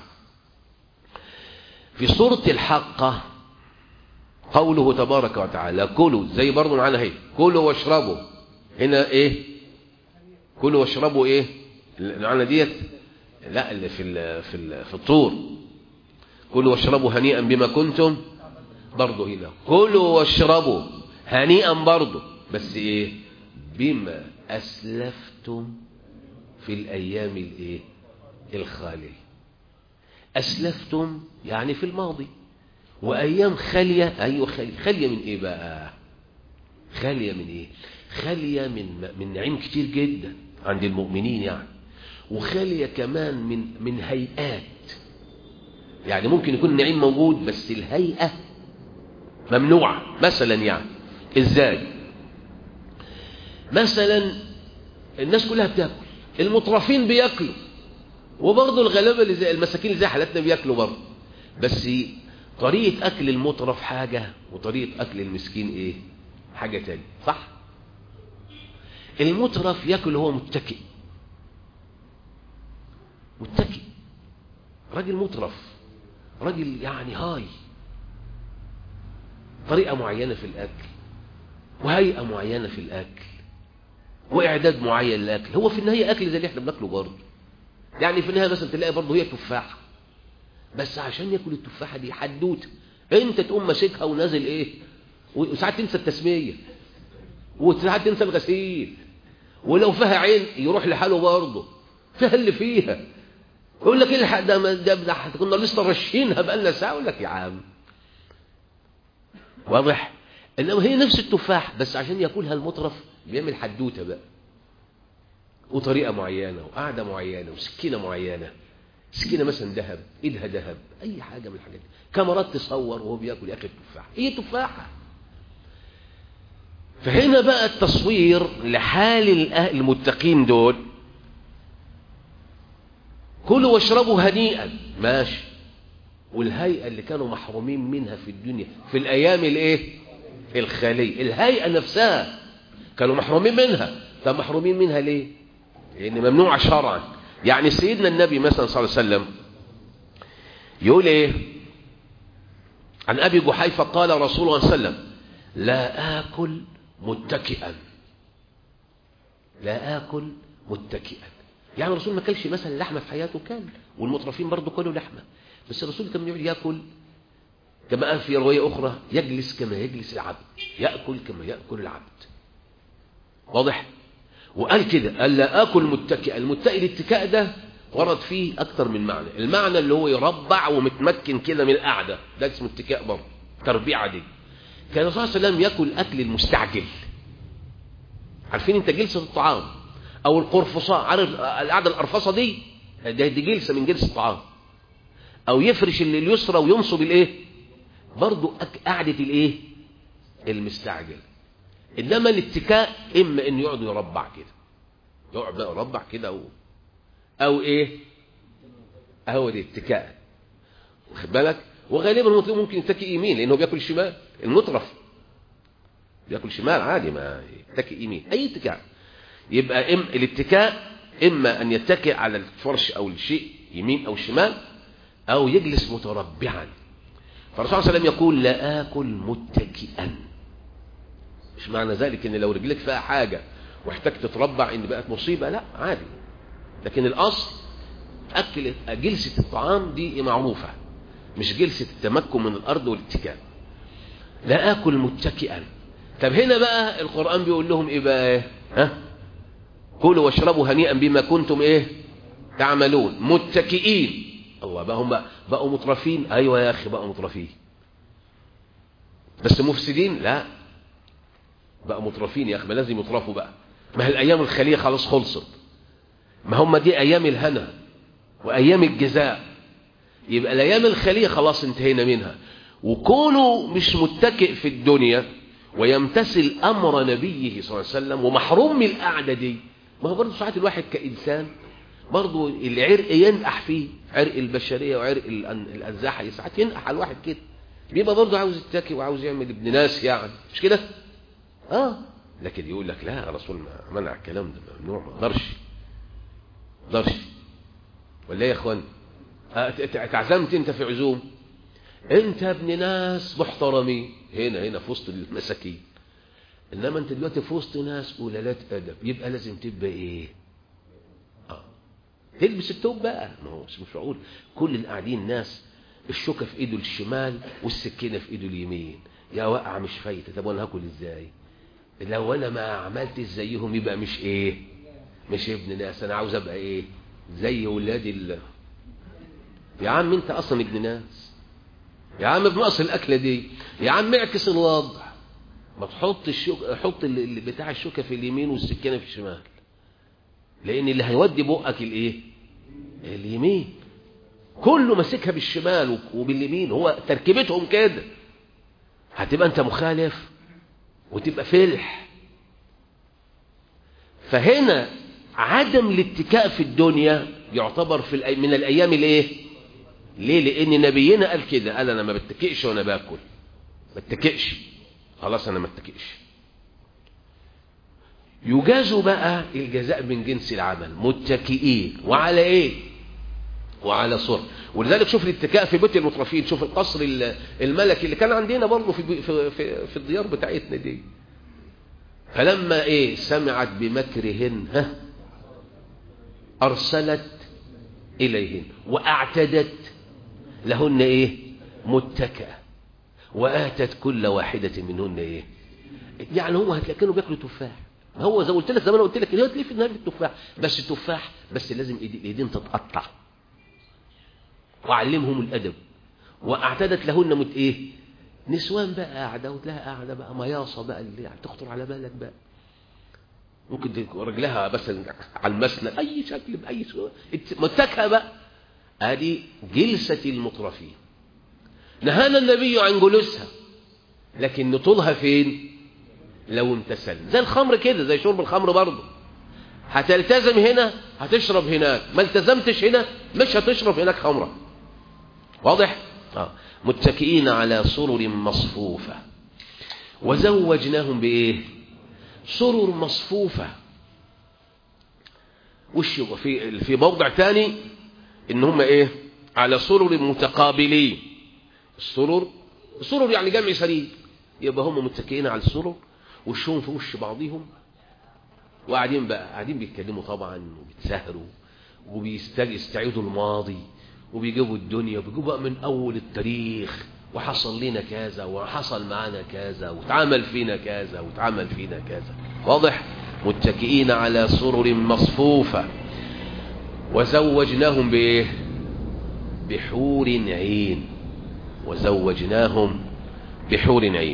في سورة الحقة قوله تبارك وتعالى كلوا زي برضو معانا هي كلوا واشربوا هنا ايه كلوا واشربوا ايه المعنى ديت لا اللي في ال في ال في الطور كلوا واشربوا هنيئا بما كنتم برضه هنا كلوا واشربوا هنيئا برضه بس ايه بما اسلفتم في الايام الايه الخاليه اسلفتم يعني في الماضي وايام خاليه ايوه خاليه خاليه من ايه بقى خاليه من ايه خاليه من من نعيم كتير جدا عند المؤمنين يعني وخالية كمان من من هيئات يعني ممكن يكون النعيم موجود بس الهيئة ممنوعة مثلا يعني ازاي مثلا الناس كلها بتاكل المطرفين بياكلوا وبرضه الغلابه اللي زي المساكين اللي زي حالتنا بياكلوا برضه بس طريقه اكل المطرف حاجه وطريقه اكل المسكين ايه حاجه تانية صح المطرف ياكل وهو متكئ متكئ راجل مطرف راجل يعني هاي طريقة معينة في الأكل وهيئة معينة في الأكل وإعداد معين للأكل هو في النهاية أكل زي اللي احنا بناكله برضه يعني في النهاية مثلا تلاقي برضه هي تفاحة بس عشان ياكل التفاحة دي حدوته انت تقوم ماسكها ونازل ايه وساعات تنسى التسمية وساعات تنسى الغسيل ولو فيها عين يروح لحاله برضه فيها اللي فيها يقول لك ايه الحق ده ما- ده ده كنا لسه راشينها بقالنا ساعه اقول لك يا عم واضح انما هي نفس التفاح بس عشان ياكلها المطرف بيعمل حدوته بقى وطريقه معينه وقعده معينه وسكينه معينه سكينه مثلا ذهب ايدها ذهب اي حاجه من الحاجات دي كاميرات تصور وهو بياكل يا اخي التفاح هي تفاحه فهنا بقى التصوير لحال الأهل المتقين دول كلوا واشربوا هنيئا ماشي والهيئة اللي كانوا محرومين منها في الدنيا في الأيام الايه الخالية الهيئة نفسها كانوا محرومين منها طب محرومين منها ليه لأن ممنوعة شرعا يعني سيدنا النبي مثلا صلى الله عليه وسلم يقول ايه عن أبي جحيفة قال رسول الله صلى الله عليه وسلم لا آكل متكئا لا آكل متكئا يعني الرسول ما كلش مثلا لحمة في حياته كان والمطرفين برضه كلوا لحمة بس الرسول كان يقعد ياكل كما قال في رواية أخرى يجلس كما يجلس العبد يأكل كما يأكل العبد واضح وقال كده قال لا آكل متكئا المتكئ الاتكاء ده ورد فيه أكتر من معنى المعنى اللي هو يربع ومتمكن كده من القعدة ده اسمه اتكاء برضه تربيعة دي كان الرسول صلى الله عليه وسلم ياكل أكل المستعجل عارفين انت جلسة الطعام او القرفصاء عارف القعدة القرفصة دي ده دي جلسة من جلسة الطعام او يفرش اللي اليسرى وينصب الايه برضو أك- قعدة الايه المستعجل انما الاتكاء اما انه يقعد يربع كده يقعد بقى يربع كده او او ايه اهو الاتكاء واخد بالك وغالبا المطلوب ممكن يتكي يمين لانه بياكل شمال المطرف بياكل شمال عادي ما يتكي يمين اي اتكاء يبقى إم الاتكاء اما ان يتكئ على الفرش او الشيء يمين او شمال او يجلس متربعا فالرسول صلى الله عليه وسلم يقول لا اكل متكئا مش معنى ذلك ان لو رجلك فيها حاجة واحتاج تتربع ان بقت مصيبة لا عادي لكن الاصل اكل جلسة الطعام دي معروفة مش جلسة التمكن من الارض والاتكاء لا اكل متكئا طب هنا بقى القرآن بيقول لهم ايه بقى إيه؟ ها كلوا واشربوا هنيئا بما كنتم ايه تعملون متكئين الله بقى هم بقى بقوا مترفين ايوه يا اخي بقوا مترفين بس مفسدين لا بقى مترفين يا اخي ما لازم يترفوا بقى ما هي الايام الخاليه خلاص خلصت ما هم دي ايام الهنا وايام الجزاء يبقى الايام الخاليه خلاص انتهينا منها وكونه مش متكئ في الدنيا ويمتثل امر نبيه صلى الله عليه وسلم ومحروم من القعده دي ما هو برضه ساعات الواحد كانسان برضه العرق ينقح فيه عرق البشريه وعرق الانزاحه ساعات ينقح على الواحد كده بيبقى برضه عاوز يتكي وعاوز يعمل ابن ناس يعني مش كده اه لكن يقول لك لا الرسول ما منع الكلام ده ممنوع ما اقدرش ما اقدرش ولا ايه يا اخوان اتعزمت انت في عزوم انت ابن ناس محترمين هنا هنا في وسط المساكين انما انت دلوقتي في وسط ناس قلالات ادب يبقى لازم تبقى ايه اه تلبس التوب بقى ما هو مش معقول كل اللي قاعدين ناس الشوكه في ايده الشمال والسكينه في ايده اليمين يا واقعه مش فايته طب وانا هاكل ازاي لو انا ما عملتش زيهم يبقى مش ايه مش ابن ناس انا عاوز ابقى ايه زي ولاد ال يا عم انت اصلا ابن ناس يا عم بنقص الاكله دي يا عم اعكس الوضع ما تحط الشوك حط اللي بتاع الشوكه في اليمين والسكينه في الشمال لان اللي هيودي بقك الايه اليمين كله ماسكها بالشمال وباليمين هو تركيبتهم كده هتبقى انت مخالف وتبقى فلح فهنا عدم الاتكاء في الدنيا يعتبر في الأي... من الايام الايه ليه لان نبينا قال كده قال انا ما بتكئش وانا باكل ما بتكئش خلاص انا ما اتكئش يجاز بقى الجزاء من جنس العمل متكئين وعلى ايه وعلى صر ولذلك شوف الاتكاء في بيت المترفين شوف القصر الملكي اللي كان عندنا برضه في, في, في, في الديار بتاعتنا دي فلما ايه سمعت بمكرهن ها ارسلت اليهن واعتدت لهن ايه متكئه واتت كل واحده منهن ايه يعني هم هتلاقيهم بياكلوا تفاح هو زي ما قلت لك زي ما انا قلت لك دلوقتي في النهار التفاح بس التفاح بس لازم الايدين تتقطع وعلمهم الادب واعتدت لهن مت ايه نسوان بقى قاعده وتلاقيها قاعده بقى مياصه بقى اللي تخطر على بالك بقى ممكن رجلها مثلا على المسند اي شكل باي سؤال متكئه بقى ادي جلسه المترفين نهانا النبي عن جلوسها لكن نطولها فين لو امتثل زي الخمر كده زي شرب الخمر برضه هتلتزم هنا هتشرب هناك ما التزمتش هنا مش هتشرب هناك خمرة واضح آه. متكئين على سرر مصفوفة وزوجناهم بإيه سرر مصفوفة وش في في موضع تاني ان هم ايه على سرر متقابلين السرر السرر يعني جمع سرير يبقى هم متكئين على السرر وشهم في وش بعضهم وقاعدين بقى قاعدين بيتكلموا طبعا وبيتسهروا وبيستعيدوا الماضي وبيجيبوا الدنيا وبيجيبوا بقى من اول التاريخ وحصل لنا كذا وحصل معانا كذا واتعمل فينا كذا واتعمل فينا كذا واضح متكئين على سرر مصفوفة وزوجناهم بايه بحور عين وزوجناهم بحور عين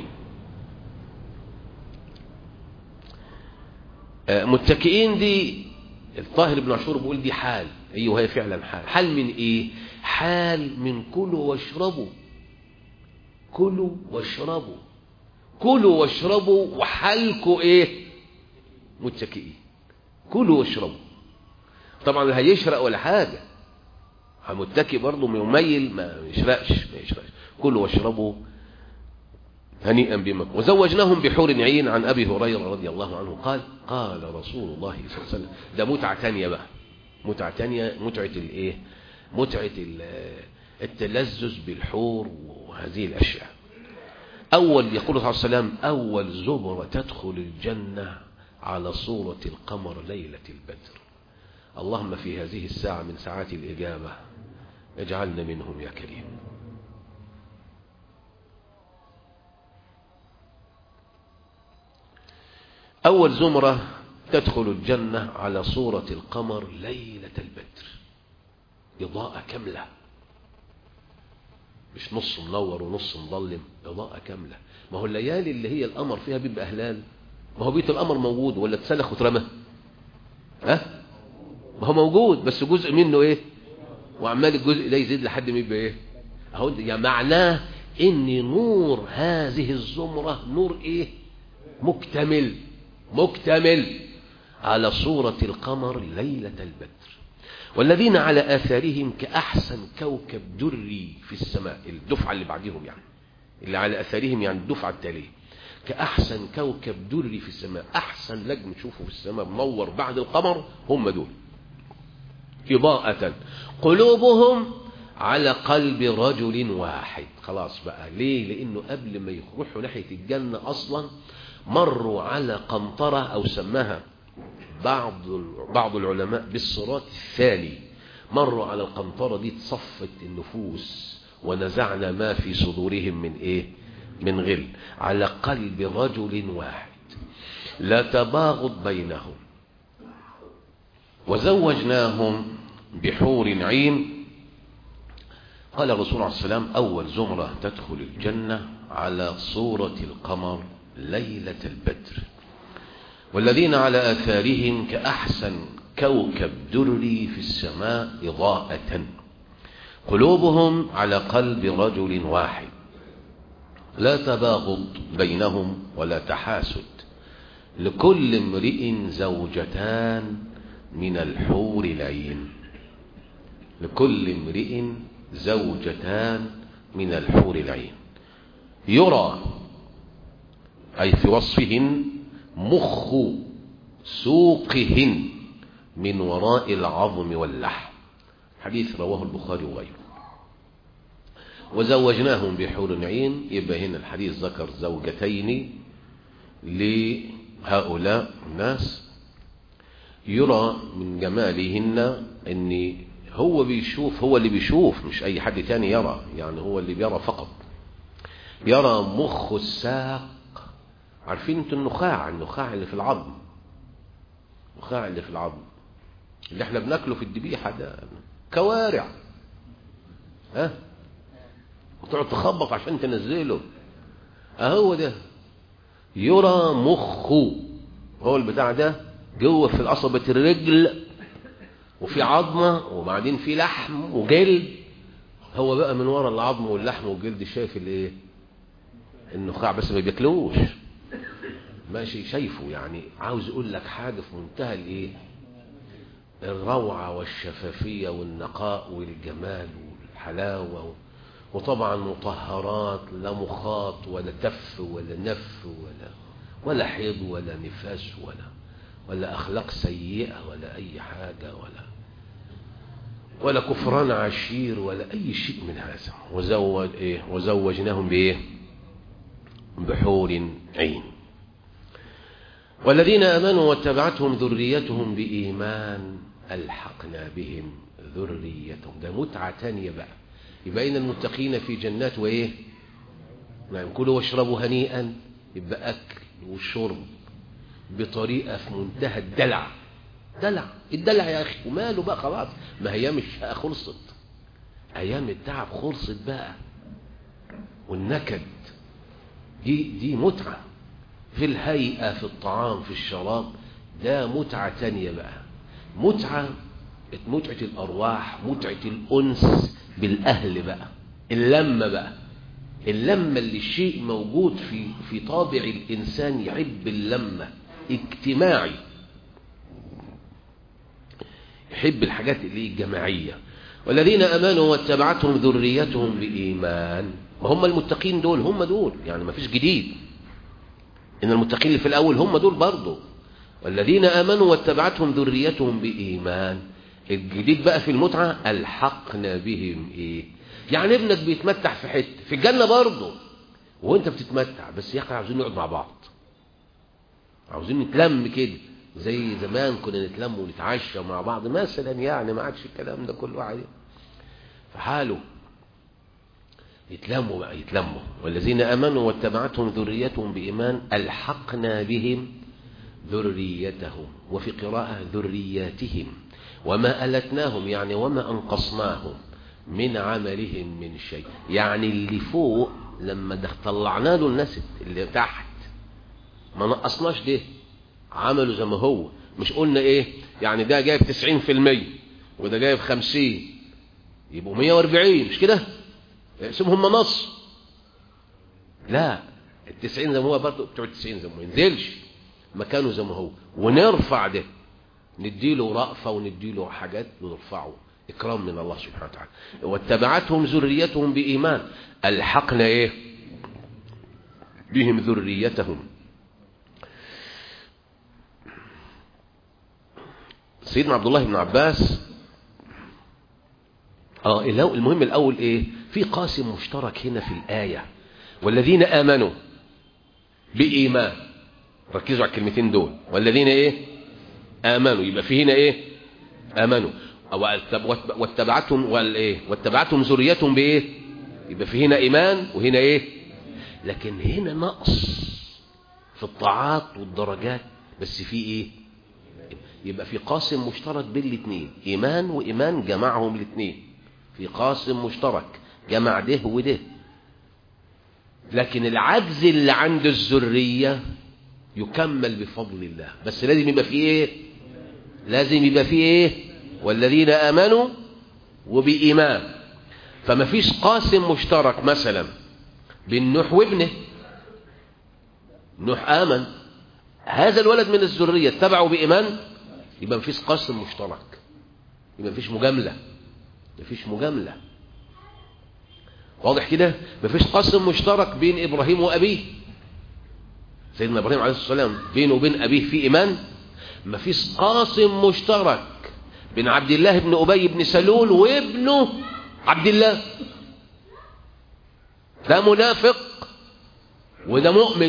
متكئين دي الطاهر بن عاشور بيقول دي حال ايوه هي فعلا حال حال من ايه حال من كلوا واشربوا كلوا واشربوا كلوا واشربوا وحالكوا ايه متكئين كلوا واشربوا طبعا لا هيشرق ولا حاجه متكئ برضه مميل ما يشرقش ما يشرقش كلوا واشربوا هنيئا بما وزوجناهم بحور عين عن أبي هريرة رضي الله عنه قال قال رسول الله صلى الله عليه وسلم ده متعة تانية بقى متعة تانية متعة الايه متعة التلذذ بالحور وهذه الأشياء أول يقول صلى الله عليه وسلم أول زمرة تدخل الجنة على صورة القمر ليلة البدر اللهم في هذه الساعة من ساعات الإجابة اجعلنا منهم يا كريم أول زمرة تدخل الجنة على صورة القمر ليلة البدر إضاءة كاملة مش نص منور ونص مظلم إضاءة كاملة ما هو الليالي اللي هي القمر فيها بيبقى أهلال ما هو بيت القمر موجود ولا اتسلخ واترمى ها ما هو موجود بس جزء منه ايه وعمال الجزء ده يزيد لحد ما يبقى ايه اهو يعني معناه ان نور هذه الزمرة نور ايه مكتمل مكتمل على صورة القمر ليلة البدر والذين على آثارهم كأحسن كوكب دري في السماء الدفعة اللي بعدهم يعني اللي على آثارهم يعني الدفعة التالية كأحسن كوكب دري في السماء أحسن نجم تشوفه في السماء منور بعد القمر هم دول إضاءة قلوبهم على قلب رجل واحد خلاص بقى ليه لأنه قبل ما يروحوا ناحية الجنة أصلا مروا على قنطرة أو سماها بعض بعض العلماء بالصراط الثاني مروا على القنطرة دي تصفت النفوس ونزعنا ما في صدورهم من ايه من غل على قلب رجل واحد لا تباغض بينهم وزوجناهم بحور عين قال الرسول عليه السلام أول زمرة تدخل الجنة على صورة القمر ليلة البدر والذين على آثارهم كأحسن كوكب دري في السماء إضاءة قلوبهم على قلب رجل واحد لا تباغض بينهم ولا تحاسد لكل امرئ زوجتان من الحور العين لكل امرئ زوجتان من الحور العين يرى أي في وصفهن مخ سوقهن من وراء العظم واللحم حديث رواه البخاري وغيره وزوجناهم بحور عين يبقى هنا الحديث ذكر زوجتين لهؤلاء الناس يرى من جمالهن ان هو بيشوف هو اللي بيشوف مش اي حد تاني يرى يعني هو اللي بيرى فقط يرى مخ الساق عارفين انتوا النخاع النخاع اللي في العظم النخاع اللي في العظم اللي احنا بناكله في الذبيحه ده كوارع ها وتقعد تخبط عشان تنزله اهو ده يرى مخه هو البتاع ده جوه في قصبة الرجل وفي عظمة وبعدين في لحم وجلد هو بقى من ورا العظم واللحم والجلد شايف الايه النخاع بس ما بياكلوش ماشي شايفه يعني عاوز يقول لك حاجة في منتهى الايه الروعة والشفافية والنقاء والجمال والحلاوة وطبعا مطهرات لا مخاط ولا تف ولا نف ولا ولا حيض ولا نفاس ولا ولا أخلاق سيئة ولا أي حاجة ولا ولا كفران عشير ولا أي شيء من هذا وزوج إيه وزوجناهم بإيه بحور عين والذين آمنوا واتبعتهم ذريتهم بإيمان ألحقنا بهم ذريتهم ده متعة تانية بقى يبقى إن المتقين في جنات وإيه نعم كلوا واشربوا هنيئا يبقى أكل وشرب بطريقة في منتهى الدلع دلع الدلع يا أخي وماله بقى خلاص ما هي مش خلصت أيام التعب خلصت بقى والنكد دي دي متعة في الهيئة في الطعام في الشراب ده متعة تانية بقى متعة متعة الأرواح متعة الأنس بالأهل بقى اللمة بقى اللمة اللي الشيء موجود في في طابع الإنسان يحب اللمة اجتماعي يحب الحاجات اللي الجماعية والذين أمانوا واتبعتهم ذريتهم بإيمان وهم المتقين دول هم دول يعني ما فيش جديد إن المتقين اللي في الأول هم دول برضه والذين آمنوا واتبعتهم ذريتهم بإيمان الجديد بقى في المتعة ألحقنا بهم إيه يعني ابنك بيتمتع في حتة في الجنة برضه وانت بتتمتع بس يا اخي عاوزين نقعد مع بعض عاوزين نتلم كده زي زمان كنا نتلم ونتعشى مع بعض مثلا يعني ما عادش الكلام ده كل واحد في حاله يتلموا بقى يتلموا والذين امنوا واتبعتهم ذريتهم بايمان الحقنا بهم ذريتهم وفي قراءه ذرياتهم وما التناهم يعني وما انقصناهم من عملهم من شيء يعني اللي فوق لما ده طلعنا له الناس اللي تحت ما نقصناش ده عمله زي ما هو مش قلنا ايه يعني ده جايب 90% وده جايب 50 يبقوا 140 مش كده اقسمهم نص لا التسعين زي ما هو برضه بتوع التسعين زي ما هو ينزلش مكانه زي ما هو ونرفع ده نديله رأفة ونديله حاجات ونرفعه إكرام من الله سبحانه وتعالى واتبعتهم ذريتهم بإيمان ألحقنا إيه بهم ذريتهم سيدنا عبد الله بن عباس اه المهم الأول إيه في قاسم مشترك هنا في الآية والذين آمنوا بإيمان ركزوا على الكلمتين دول والذين إيه آمنوا يبقى في هنا إيه آمنوا واتبعتهم والايه واتبعتهم ذريتهم بايه يبقى في هنا ايمان وهنا ايه لكن هنا نقص في الطاعات والدرجات بس في ايه يبقى في قاسم مشترك بين الاثنين ايمان وايمان جمعهم الاثنين في قاسم مشترك جمع ده وده لكن العجز اللي عند الذريه يكمل بفضل الله بس لازم يبقى فيه ايه لازم يبقى فيه ايه والذين آمنوا وبإيمان فما فيش قاسم مشترك مثلا بين نوح وابنه نوح آمن هذا الولد من الذرية اتبعوا بإيمان يبقى ما فيش قاسم مشترك يبقى ما فيش مجاملة ما فيش مجاملة واضح كده ما فيش قاسم مشترك بين إبراهيم وأبيه سيدنا إبراهيم عليه الصلاة والسلام بينه وبين أبيه في إيمان ما فيش قاسم مشترك بين عبد الله بن أبي بن سلول وابنه عبد الله ده منافق وده مؤمن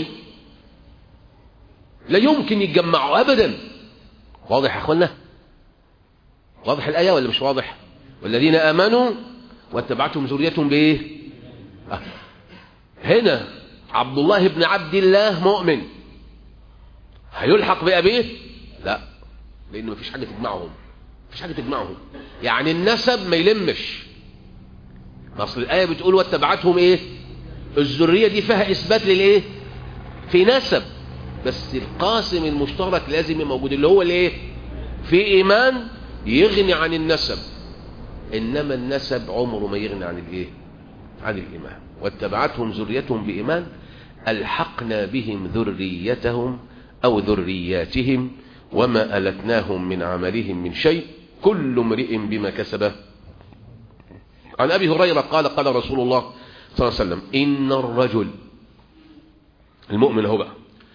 لا يمكن يتجمعوا أبدا واضح يا أخوانا واضح الآية ولا مش واضح والذين آمنوا واتبعتهم ذريتهم بإيه آه. هنا عبد الله بن عبد الله مؤمن هيلحق بأبيه لا لأن مفيش حاجة تجمعهم مفيش حاجة تجمعهم يعني النسب ما يلمش اصل الآية بتقول واتبعتهم ايه الذرية دي فيها إثبات للايه في نسب بس القاسم المشترك لازم يبقى موجود اللي هو الايه في إيمان يغني عن النسب إنما النسب عمره ما يغني عن الايه عن الإيمان واتبعتهم ذريتهم بإيمان ألحقنا بهم ذريتهم أو ذرياتهم وما ألتناهم من عملهم من شيء كل امرئ بما كسب عن أبي هريرة قال قال رسول الله صلى الله عليه وسلم إن الرجل المؤمن هو بقى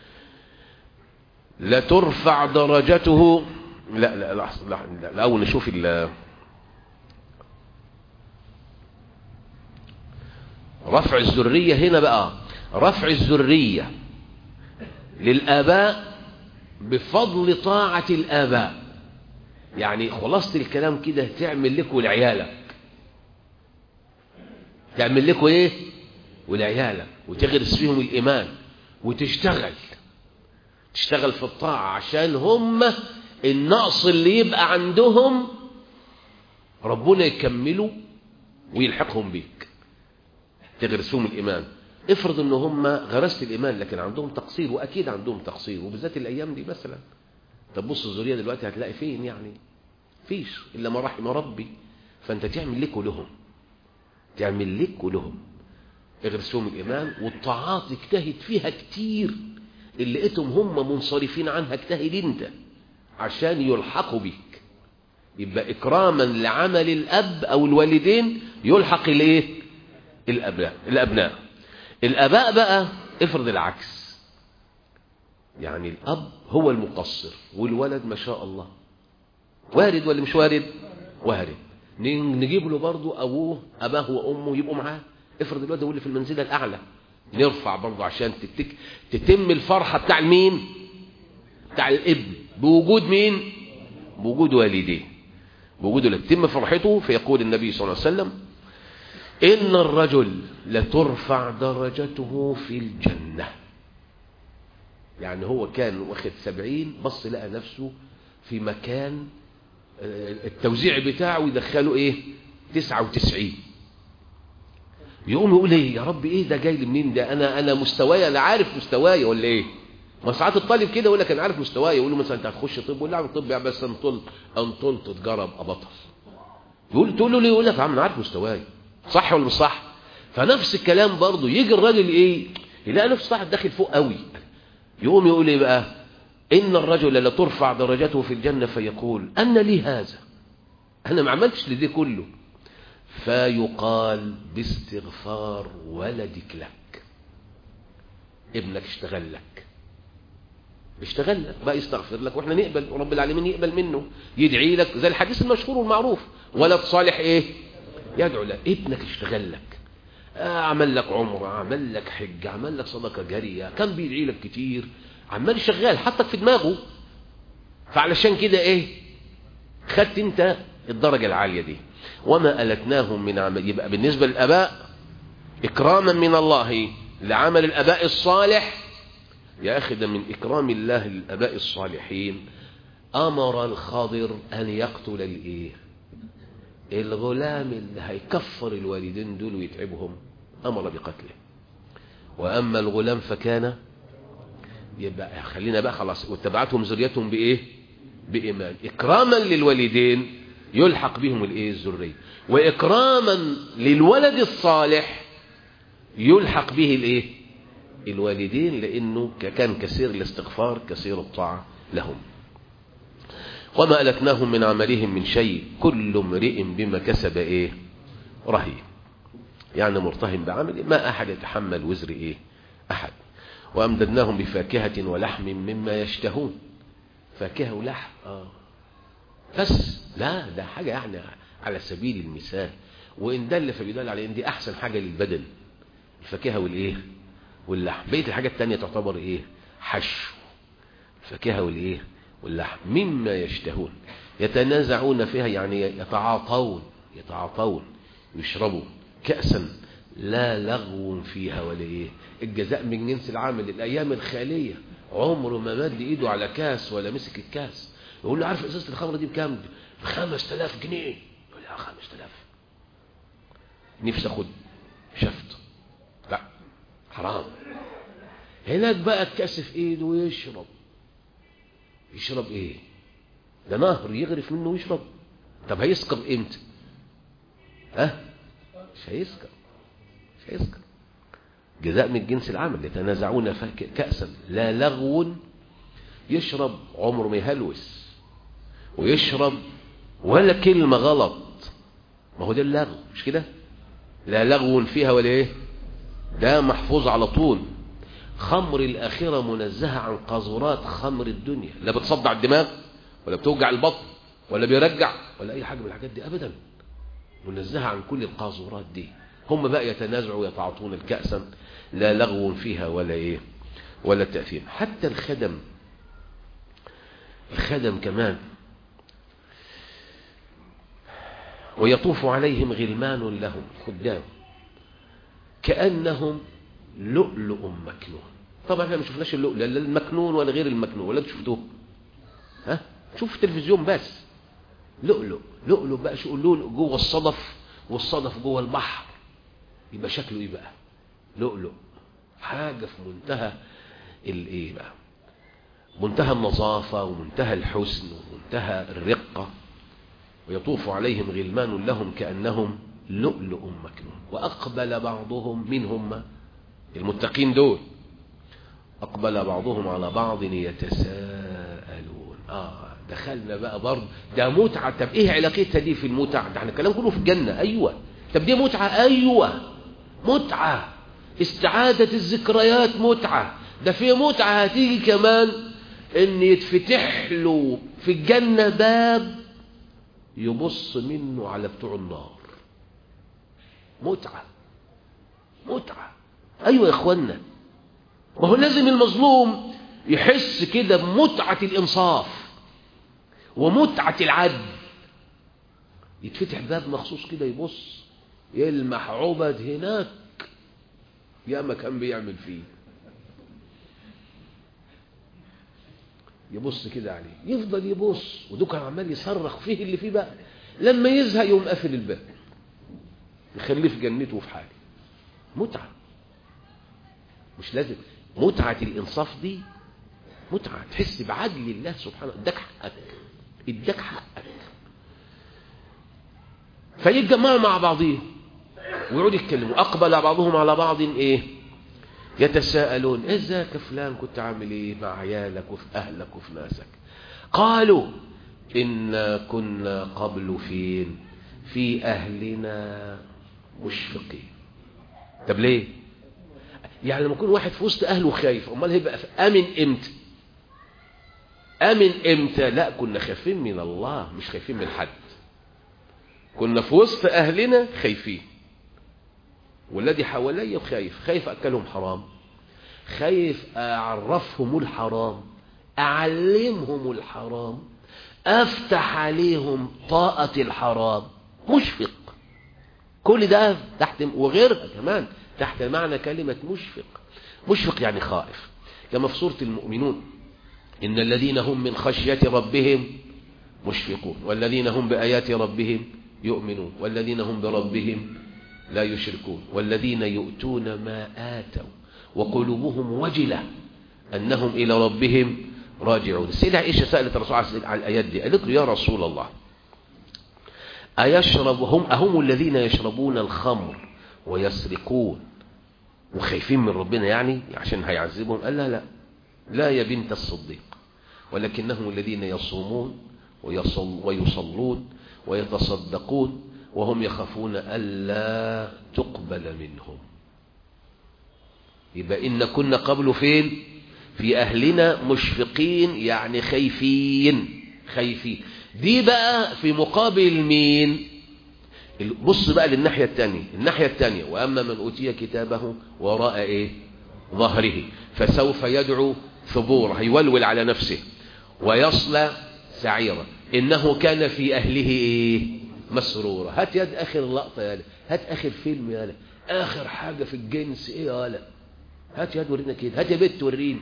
لترفع درجته لا لا لا لا الأول نشوف ال رفع الذرية هنا بقى رفع الذرية للآباء بفضل طاعة الآباء يعني خلاصة الكلام كده تعمل لك ولعيالك تعمل لك ايه ولعيالك وتغرس فيهم الإيمان وتشتغل تشتغل في الطاعة عشان هم النقص اللي يبقى عندهم ربنا يكمله ويلحقهم بيك تغرس فيهم الإيمان افرض ان هم غرست الايمان لكن عندهم تقصير واكيد عندهم تقصير وبالذات الايام دي مثلا طب بص الذريه دلوقتي هتلاقي فين يعني فيش الا ما رحم ربي فانت تعمل لك ولهم تعمل لك ولهم اغرس فيهم الايمان والطاعات اجتهد فيها كتير اللي لقيتهم هم منصرفين عنها اجتهد انت عشان يلحقوا بيك يبقى اكراما لعمل الاب او الوالدين يلحق الايه الابناء الابناء الاباء بقى افرض العكس يعني الاب هو المقصر والولد ما شاء الله وارد ولا مش وارد وارد نجيب له برضه ابوه اباه وامه يبقوا معاه افرض الولد هو اللي في المنزله الاعلى نرفع برضه عشان تتك تتم الفرحة بتاع مين بتاع الابن بوجود مين بوجود والديه بوجود والديه تتم فرحته فيقول النبي صلى الله عليه وسلم إن الرجل لترفع درجته في الجنة يعني هو كان واخد سبعين بص لقى نفسه في مكان التوزيع بتاعه يدخله ايه تسعة وتسعين يقوم يقول ايه يا رب ايه ده جاي لي منين ده انا انا مستواي انا عارف مستواي ولا ايه ما ساعات الطالب كده يقول لك انا عارف مستواي يقول له مثلا انت هتخش طب يقول له اعمل طب يعني بس انطل انطلت تجرب ابطل يقول تقول له ليه يقول لك يا عم انا عارف مستواي صح ولا مش صح فنفس الكلام برضه يجي الراجل ايه يلاقي نفسه صاحب داخل فوق قوي يقوم يقول ايه بقى ان الرجل لترفع درجته في الجنه فيقول ان لي هذا انا ما عملتش لدي كله فيقال باستغفار ولدك لك ابنك اشتغل لك اشتغل لك بقى يستغفر لك واحنا نقبل ورب العالمين يقبل منه يدعي لك زي الحديث المشهور والمعروف ولد صالح ايه يدعو لك ابنك اشتغل لك عمل لك عمره عمل لك حج عمل لك صدقه جاريه كان بيدعي لك كتير عمال شغال حطك في دماغه فعلشان كده ايه خدت انت الدرجه العاليه دي وما ألتناهم من عمل يبقى بالنسبة للأباء إكراما من الله لعمل الأباء الصالح يأخذ من إكرام الله للأباء الصالحين أمر الخضر أن يقتل الإيه الغلام اللي هيكفر الوالدين دول ويتعبهم أمر بقتله وأما الغلام فكان يبقى خلينا بقى خلاص واتبعتهم ذريتهم بإيه بإيمان إكراما للوالدين يلحق بهم الايه الذريه واكراما للولد الصالح يلحق به الايه الوالدين لانه كان كثير الاستغفار كثير الطاعه لهم وما ألتناهم من عملهم من شيء كل امرئ بما كسب ايه رهين يعني مرتهن بعمل ما احد يتحمل وزر ايه احد وامددناهم بفاكهه ولحم مما يشتهون فاكهه ولحم اه بس لا ده حاجة يعني على سبيل المثال وإن دل فبيدل على إن دي أحسن حاجة للبدن الفاكهة والإيه واللحم بقية الحاجات التانية تعتبر إيه حشو الفاكهة والإيه واللحم مما يشتهون يتنازعون فيها يعني يتعاطون يتعاطون يشربوا كأسا لا لغو فيها ولا إيه الجزاء من جنس العمل الأيام الخالية عمره ما مد إيده على كاس ولا مسك الكاس يقول له عارف ازازه الخمره دي بكام ب 5000 جنيه يقول له 5000 نفسي اخد شفط لا حرام هناك بقى الكاس في ايده ويشرب يشرب ايه ده نهر يغرف منه ويشرب طب هيسكر امتى ها مش هيسكر مش هيسكر جزاء من جنس العمل يتنازعون كأسا لا لغو يشرب عمره ما يهلوس ويشرب ولا كلمة غلط ما هو ده اللغو مش كده لا لغو فيها ولا ايه ده محفوظ على طول خمر الآخرة منزهة عن قاذورات خمر الدنيا لا بتصدع الدماغ ولا بتوجع البطن ولا بيرجع ولا أي حاجة من الحاجات دي أبدا منزهة عن كل القاذورات دي هم بقى يتنازعوا ويتعاطون الكأسا لا لغو فيها ولا ايه ولا تأثير حتى الخدم الخدم كمان ويطوف عليهم غلمان لهم خدام كأنهم لؤلؤ مكنون طبعا احنا ما شفناش اللؤلؤ لا المكنون ولا غير المكنون ولا شفتوه ها شوف التلفزيون بس لؤلؤ لؤلؤ بقى شو لؤلؤ جوه الصدف والصدف جوه البحر يبقى شكله ايه بقى لؤلؤ حاجه في منتهى الايه بقى منتهى النظافه ومنتهى الحسن ومنتهى الرقه ويطوف عليهم غلمان لهم كانهم لؤلؤ مكنون واقبل بعضهم منهم المتقين دول أقبل بعضهم على بعض يتساءلون آه دخلنا بقى برضه ده متعة طب إيه علاقتها دي في المتعة ده احنا الكلام كله في الجنة أيوة طب دي متعة أيوة متعة استعادة الذكريات متعة ده في متعة هتيجي كمان إن يتفتح له في الجنة باب يبص منه على بتوع النار متعة متعة أيوة يا إخوانا ما هو لازم المظلوم يحس كده بمتعة الإنصاف ومتعة العدل يتفتح باب مخصوص كده يبص يلمح عبد هناك يا ما كان بيعمل فيه يبص كده عليه يفضل يبص ودوك عمال يصرخ فيه اللي فيه بقى لما يزهق يقوم قافل الباب يخليه في جنته وفي حاله متعة مش لازم متعة الإنصاف دي متعة تحس بعدل الله سبحانه اداك حقك اداك حقك فيتجمعوا مع بعضهم ويقعدوا يتكلموا أقبل بعضهم على بعض إيه يتساءلون ازيك يا فلان كنت عامل ايه مع عيالك وفي اهلك وفي ناسك قالوا إنا كنا قبل فين في أهلنا مشفقين طب ليه يعني لما يكون واحد في وسط أهله خايف أمال هيبقى أمن إمتى أمن إمتى لا كنا خايفين من الله مش خايفين من حد كنا في وسط أهلنا خايفين والذي حوالي خايف خايف أكلهم حرام خايف أعرفهم الحرام أعلمهم الحرام أفتح عليهم طاقة الحرام مشفق كل ده تحت وغيرها كمان تحت معنى كلمة مشفق مشفق يعني خائف كما في سورة المؤمنون إن الذين هم من خشية ربهم مشفقون والذين هم بآيات ربهم يؤمنون والذين هم بربهم لا يشركون والذين يؤتون ما آتوا وقلوبهم وجلة أنهم إلى ربهم راجعون السيدة عائشة سألت الرسول على الآيات دي قالت له يا رسول الله أيشرب هم أهم الذين يشربون الخمر ويسرقون وخايفين من ربنا يعني عشان هيعذبهم قال لا لا لا يا بنت الصديق ولكنهم الذين يصومون ويصل ويصلون ويتصدقون وهم يخافون ألا تقبل منهم يبقى إن كنا قبل فين في أهلنا مشفقين يعني خايفين خايفين دي بقى في مقابل مين بص بقى للناحية التانية الناحية التانية وأما من أوتي كتابه وراء إيه ظهره فسوف يدعو ثبورا هيولول على نفسه ويصلى سعيرا إنه كان في أهله إيه مسرورا هات يد آخر لقطة يالا هات آخر فيلم يالا آخر حاجة في الجنس إيه يالا هات يد ورينا كده هات يا بنت ورينا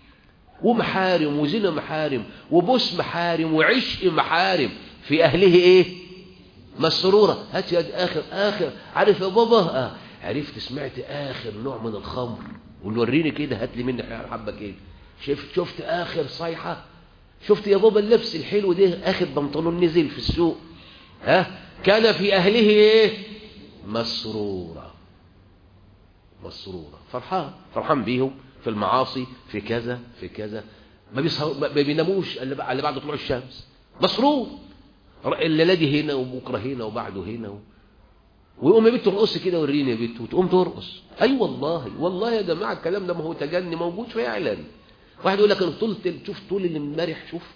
ومحارم وزنا محارم وبوس محارم وعشق محارم في أهله إيه مسرورة هات يد آخر آخر عارف يا بابا آه. عرفت سمعت آخر نوع من الخمر وريني كده هات لي مني حبة كده شفت شفت آخر صيحة شفت يا بابا اللبس الحلو ده آخر بنطلون نزل في السوق ها كان في أهله إيه مسرورة مسرورة فرحان فرحان بيهم في المعاصي في كذا في كذا ما, ما بيناموش الا بعد طلوع الشمس مسرور الليله دي هنا وبكره هنا وبعده هنا و... ويقوم يا بنت ترقص كده وريني يا بنت وتقوم ترقص اي أيوة والله والله يا جماعه الكلام ده ما هو تجني موجود فعلا واحد يقول لك انا طول شوف طول اللي امبارح شوف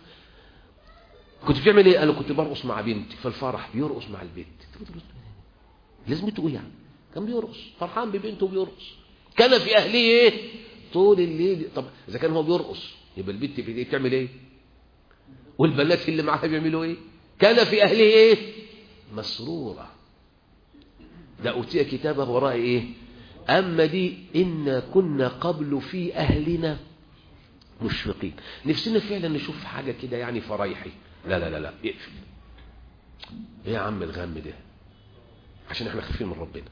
كنت بتعمل ايه انا كنت برقص مع بنتي في الفرح بيرقص مع البنت لازم تقول يعني كان بيرقص فرحان ببنته بيرقص كان في اهله ايه طول الليل طب اذا كان هو بيرقص يبقى البنت في ايه بتعمل ايه والبنات اللي معاها بيعملوا ايه كان في اهله ايه مسروره ده اوتي كتابه وراء ايه اما دي انا كنا قبل في اهلنا مشفقين نفسنا فعلا نشوف حاجه كده يعني فرايحي لا لا لا لا اقفل ايه يا عم الغم ده عشان احنا خايفين من ربنا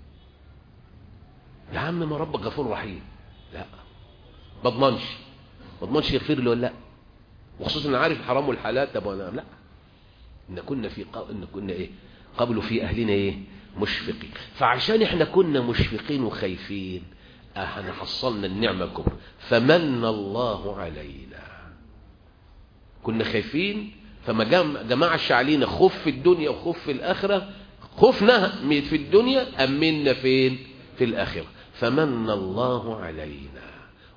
يا عم ما ربك غفور رحيم لا ما اضمنش ما اضمنش يغفر لي ولا لا وخصوصا انا عارف الحرام والحلال طب انا لا ان كنا في ق... ان كنا ايه قبل في اهلنا ايه مشفقين فعشان احنا كنا مشفقين وخايفين احنا حصلنا النعمه الكبرى فمن الله علينا كنا خايفين فما جمعش علينا خوف في الدنيا وخوف في الاخره خوفنا في الدنيا امنا فين في الاخره فمن الله علينا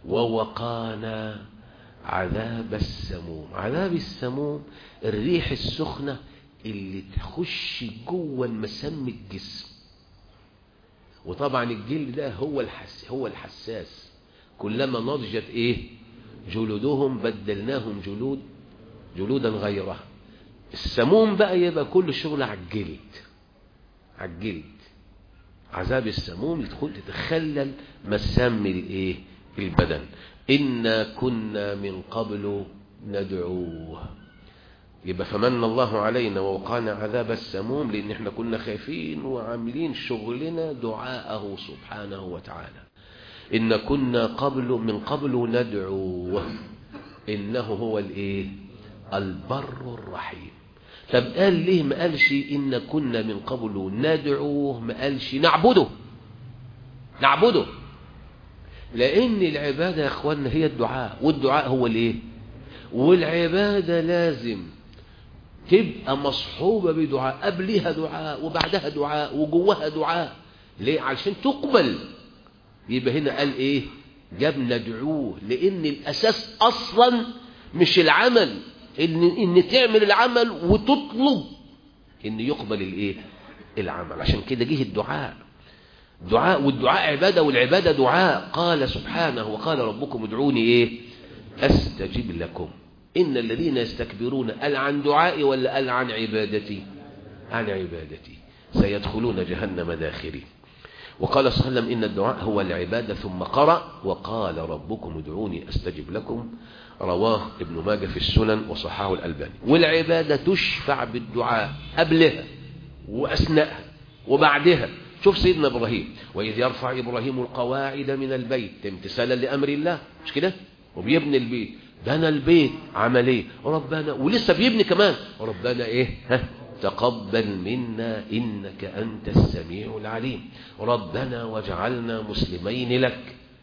ووقانا عذاب السموم عذاب السموم الريح السخنة اللي تخش جوه المسام الجسم وطبعا الجلد ده هو الحس هو الحساس كلما نضجت ايه جلودهم بدلناهم جلود جلودا غيرها السموم بقى يبقى كل الشغل على الجلد على الجلد عذاب السموم يدخل تتخلل مسام الايه البدن إنا كنا من قبل ندعوه يبقى فمن الله علينا ووقعنا عذاب السموم لأن احنا كنا خايفين وعاملين شغلنا دعاءه سبحانه وتعالى إن كنا قبل من قبل ندعوه إنه هو الإيه البر الرحيم طب قال ليه ما قالش إن كنا من قبل ندعوه ما قالش نعبده نعبده لأن العبادة يا أخوانا هي الدعاء والدعاء هو الإيه والعبادة لازم تبقى مصحوبة بدعاء قبلها دعاء وبعدها دعاء وجواها دعاء ليه علشان تقبل يبقى هنا قال ايه جاب ندعوه لان الاساس اصلا مش العمل ان ان تعمل العمل وتطلب ان يقبل الايه العمل عشان كده جه الدعاء دعاء والدعاء عباده والعباده دعاء قال سبحانه وقال ربكم ادعوني ايه استجب لكم ان الذين يستكبرون قال عن دعائي ولا قال عن عبادتي عن عبادتي سيدخلون جهنم داخرين وقال صلى الله عليه وسلم إن الدعاء هو العبادة ثم قرأ وقال ربكم ادعوني أستجب لكم رواه ابن ماجه في السنن وصححه الألباني والعبادة تشفع بالدعاء قبلها وأثناءها وبعدها شوف سيدنا إبراهيم وإذ يرفع إبراهيم القواعد من البيت امتثالا لأمر الله مش كده وبيبني البيت بنى البيت عمل ايه ربنا ولسه بيبني كمان ربنا ايه ها تقبل منا إنك أنت السميع العليم ربنا واجعلنا مسلمين لك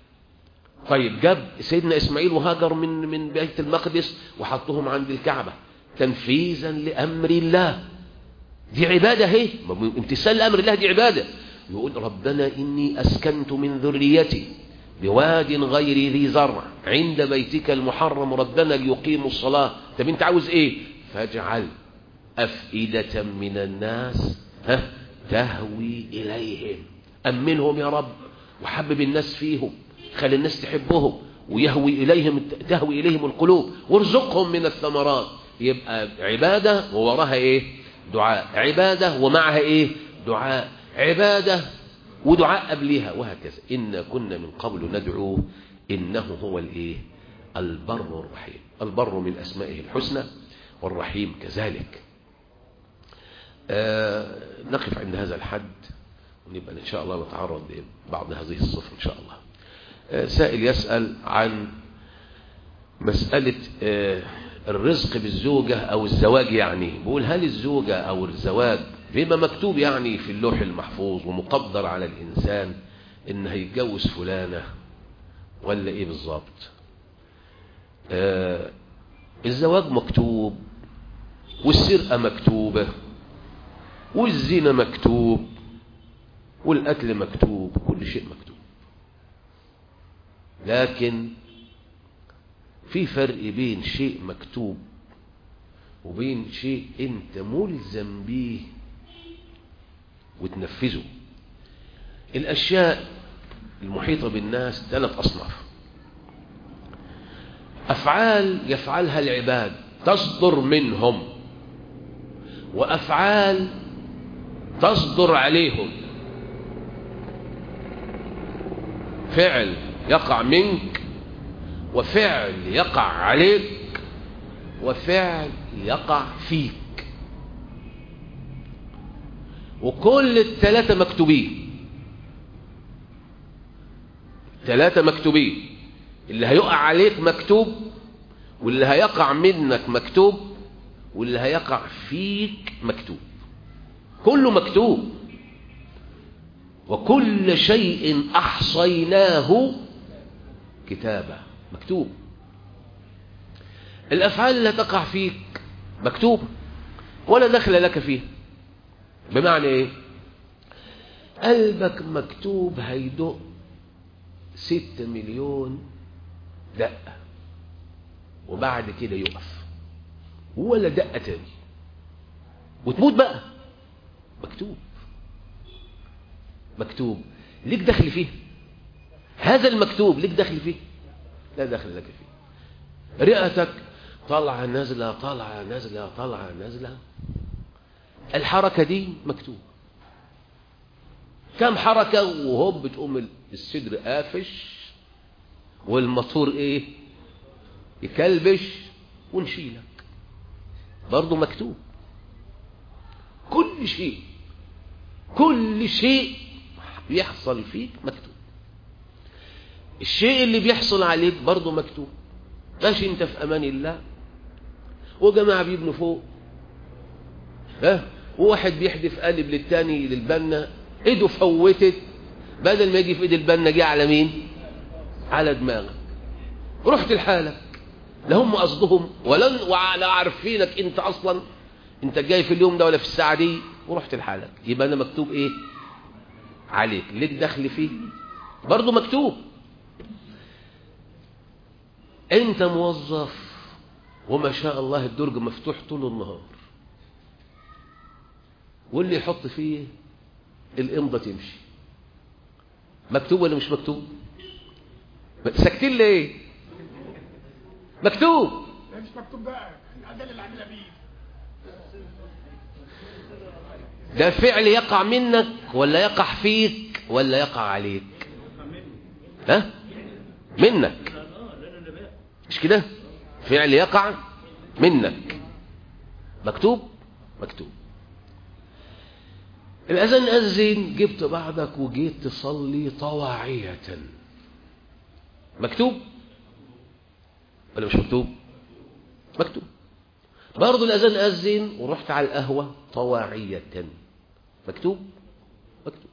طيب جاب سيدنا إسماعيل وهاجر من من بيت المقدس وحطهم عند الكعبة تنفيذا لأمر الله دي عبادة هي امتثال لأمر الله دي عبادة يقول ربنا إني أسكنت من ذريتي بواد غير ذي زرع عند بيتك المحرم ربنا ليقيموا الصلاة طب انت عاوز ايه فاجعل أفئدة من الناس ها تهوي إليهم أمنهم يا رب وحبب الناس فيهم خلي الناس تحبهم ويهوي إليهم تهوي إليهم القلوب وارزقهم من الثمرات يبقى عبادة ووراها إيه دعاء عبادة ومعها إيه دعاء عبادة ودعاء قبلها وهكذا إن كنا من قبل ندعوه إنه هو الإيه البر الرحيم البر من أسمائه الحسنى والرحيم كذلك آه نقف عند هذا الحد ونبقى إن شاء الله نتعرض لبعض هذه الصفة إن شاء الله آه سائل يسأل عن مسألة آه الرزق بالزوجة أو الزواج يعني بقول هل الزوجة أو الزواج بما مكتوب يعني في اللوح المحفوظ ومقدر على الإنسان إن هيتجوز فلانة ولا إيه بالظبط الزواج مكتوب والسرقة مكتوبة والزنا مكتوب والقتل مكتوب كل شيء مكتوب لكن في فرق بين شيء مكتوب وبين شيء انت ملزم بيه وتنفذه الاشياء المحيطة بالناس ثلاث اصناف افعال يفعلها العباد تصدر منهم وافعال تصدر عليهم فعل يقع منك وفعل يقع عليك وفعل يقع فيك وكل الثلاثة مكتوبين ثلاثة مكتوبين اللي هيقع عليك مكتوب واللي هيقع منك مكتوب واللي هيقع فيك مكتوب كله مكتوب وكل شيء أحصيناه كتابة مكتوب الأفعال اللي تقع فيك مكتوب ولا دخل لك فيها بمعنى ايه قلبك مكتوب هيدق ستة مليون دقة وبعد كده يقف ولا دقة تاني وتموت بقى مكتوب مكتوب ليك دخل فيه هذا المكتوب ليك دخل فيه لا دخل لك فيه رئتك طالعة نازلة طالعة نازلة طالعة نازلة الحركة دي مكتوب كم حركة وهوب بتقوم الصدر قافش والموتور ايه يكلبش ونشيلك برضه مكتوب كل شيء كل شيء بيحصل فيك مكتوب الشيء اللي بيحصل عليك برضه مكتوب ماشي انت في امان الله وجماعه بيبنوا فوق ها وواحد بيحدف قالب للتاني للبنا ايده فوتت بدل ما يجي في ايد البنا جه على مين على دماغك رحت لحالك لا هم قصدهم ولا ولا عارفينك انت اصلا انت جاي في اليوم ده ولا في الساعه دي ورحت لحالك يبقى انا مكتوب ايه عليك ليك دخل فيه برضه مكتوب انت موظف وما شاء الله الدرج مفتوح طول النهار واللي يحط فيه الامضه تمشي مكتوب ولا مش مكتوب ساكتين ليه مكتوب مش مكتوب بقى العدل اللي عاملها بيه ده فعل يقع منك ولا يقع فيك ولا يقع عليك ها منك مش كده فعل يقع منك مكتوب مكتوب الأذان أذن جبت بعضك وجيت تصلي طواعية مكتوب ولا مش مكتوب مكتوب برضه الأذان أذن ورحت على القهوة طواعية مكتوب مكتوب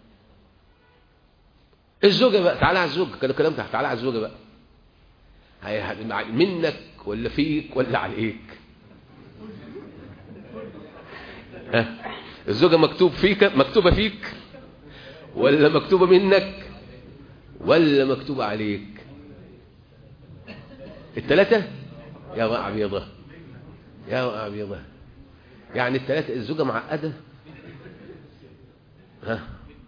الزوجة بقى تعالى على الزوجة كده كلام تعالى على الزوجة بقى هي منك ولا فيك ولا عليك ها الزوجة مكتوب فيك مكتوبة فيك ولا مكتوبة منك ولا مكتوبة عليك الثلاثة يا وقع بيضة يا وقع بيضة يعني الثلاثة الزوجة معقدة ها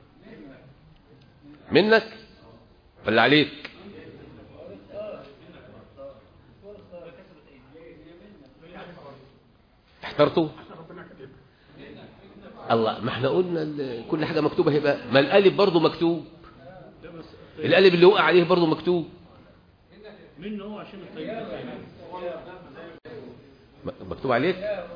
منك ولا عليك احترتوا الله ما احنا قلنا كل حاجة مكتوبة هيبقى ما القلب برضه مكتوب القلب اللي وقع عليه برضه مكتوب منه هو عشان الطيب مكتوب عليك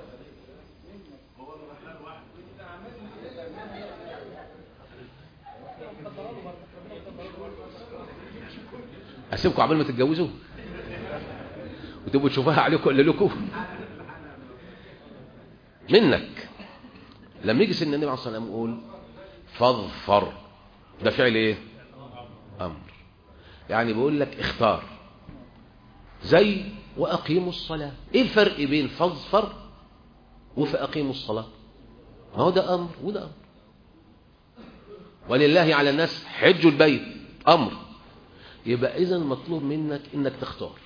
اسيبكم عبال ما تتجوزوا وتبقوا تشوفوها عليكم ولا لكم منك لما يجي سن النبي عليه الصلاه والسلام يقول فاظفر ده فعل ايه امر يعني بيقول لك اختار زي واقيموا الصلاه ايه الفرق بين فاظفر وفاقيموا الصلاه ما هو ده امر وده امر ولله على الناس حج البيت امر يبقى اذا مطلوب منك انك تختار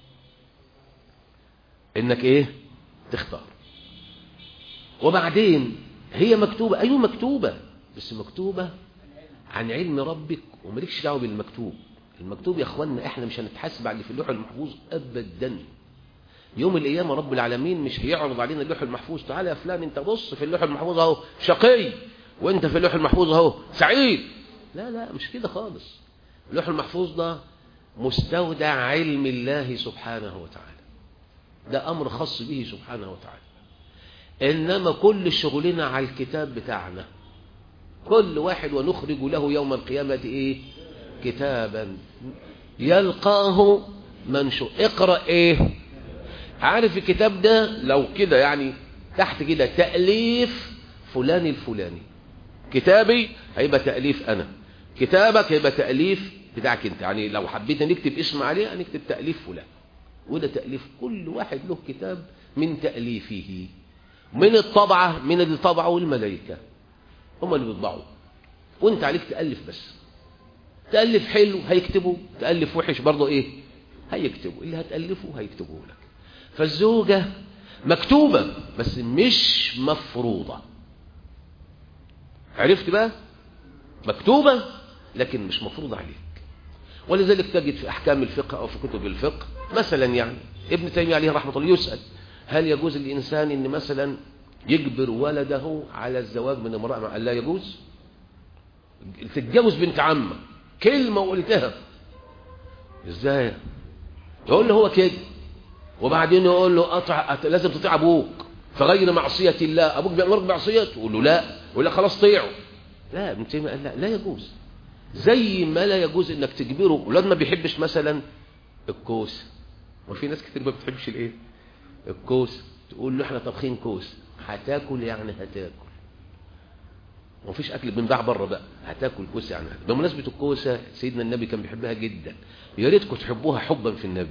انك ايه تختار وبعدين هي مكتوبة أيوة مكتوبة بس مكتوبة عن علم ربك ومالكش دعوة بالمكتوب المكتوب يا اخوانا احنا مش هنتحاسب على اللي في اللوح المحفوظ ابدا يوم القيامة رب العالمين مش هيعرض علينا اللوح المحفوظ تعالى يا فلان انت بص في اللوح المحفوظ اهو شقي وانت في اللوح المحفوظ اهو سعيد لا لا مش كده خالص اللوح المحفوظ ده مستودع علم الله سبحانه وتعالى ده امر خاص به سبحانه وتعالى إنما كل شغلنا على الكتاب بتاعنا كل واحد ونخرج له يوم القيامة إيه كتابا يلقاه منشور اقرأ إيه عارف الكتاب ده لو كده يعني تحت كده تأليف فلان الفلاني كتابي هيبقى تأليف أنا كتابك هيبقى تأليف بتاعك انت يعني لو حبيت نكتب اسم عليه هنكتب تأليف فلان وده تأليف كل واحد له كتاب من تأليفه من الطبعة من اللي طبعوا الملائكة هم اللي بيطبعوا وانت عليك تألف بس تألف حلو هيكتبوا تألف وحش برضه ايه هيكتبوا اللي هتألفه هيكتبوه لك فالزوجة مكتوبة بس مش مفروضة عرفت بقى مكتوبة لكن مش مفروض عليك ولذلك تجد في أحكام الفقه أو في كتب الفقه مثلا يعني ابن تيمية عليه رحمة الله يسأل هل يجوز للإنسان أن مثلا يجبر ولده على الزواج من امرأة قال لا يجوز تتجوز بنت عمه كلمة وقلتها ازاي يقول له هو كده وبعدين يقول له قطع لازم تطيع ابوك فغير معصية الله ابوك بيأمرك بعصيته يقول له لا يقول له خلاص طيعه لا ابن تيمية قال لا لا يجوز زي ما لا يجوز انك تجبره ولاد ما بيحبش مثلا الكوس وفي ناس كتير ما بتحبش الايه الكوس تقول له احنا طبخين كوس هتاكل يعني هتاكل ومفيش اكل بنباع بره بقى هتاكل كوسه يعني هتاكل. بمناسبه الكوسه سيدنا النبي كان بيحبها جدا يا ريتكم تحبوها حبا في النبي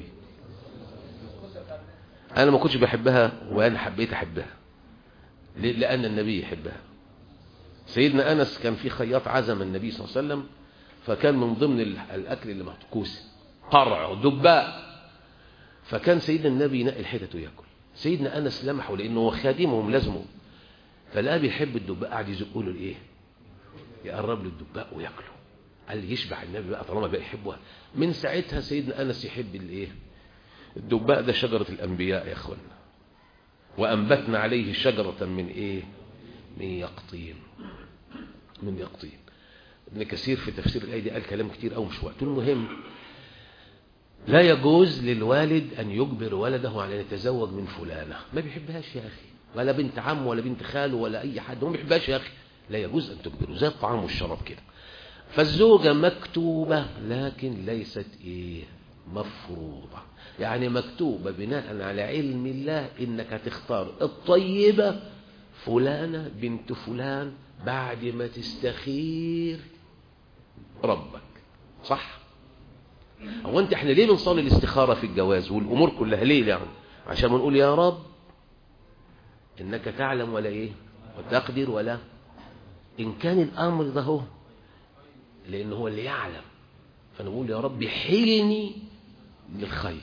انا ما كنتش بحبها وانا حبيت احبها ليه؟ لان النبي يحبها سيدنا انس كان في خياط عزم النبي صلى الله عليه وسلم فكان من ضمن ال- الاكل اللي محطوط كوسه قرع دباء فكان سيدنا النبي ينقي الحتت وياكل سيدنا انس لمحه لانه هو خادمه وملازمه فلقى بيحب الدباء قعد يزقه له الايه يقرب له الدباء وياكله قال لي يشبع النبي بقى طالما بقى يحبها من ساعتها سيدنا انس يحب الايه الدباء ده شجره الانبياء يا اخوانا وانبتنا عليه شجره من ايه من يقطين من يقطين ابن كثير في تفسير الايه دي قال كلام كتير قوي مش وقته المهم لا يجوز للوالد أن يجبر ولده على أن يتزوج من فلانة ما بيحبهاش يا أخي ولا بنت عم ولا بنت خاله ولا أي حد هو ما بيحبهاش يا أخي لا يجوز أن تجبره زي الطعام والشراب كده فالزوجة مكتوبة لكن ليست إيه مفروضة يعني مكتوبة بناء على علم الله إنك هتختار الطيبة فلانة بنت فلان بعد ما تستخير ربك صح هو انت احنا ليه بنصلي الاستخارة في الجواز والامور كلها ليه يعني عشان بنقول يا رب انك تعلم ولا ايه وتقدر ولا ان كان الامر ده هو لان هو اللي يعلم فانا بقول يا رب حيلني للخير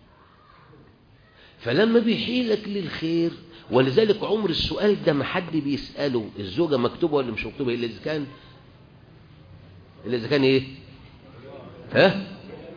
فلما بيحيلك للخير ولذلك عمر السؤال ده ما حد بيسأله الزوجة مكتوبة ولا مش مكتوبة إلا إذا كان إلا إذا كان إيه ها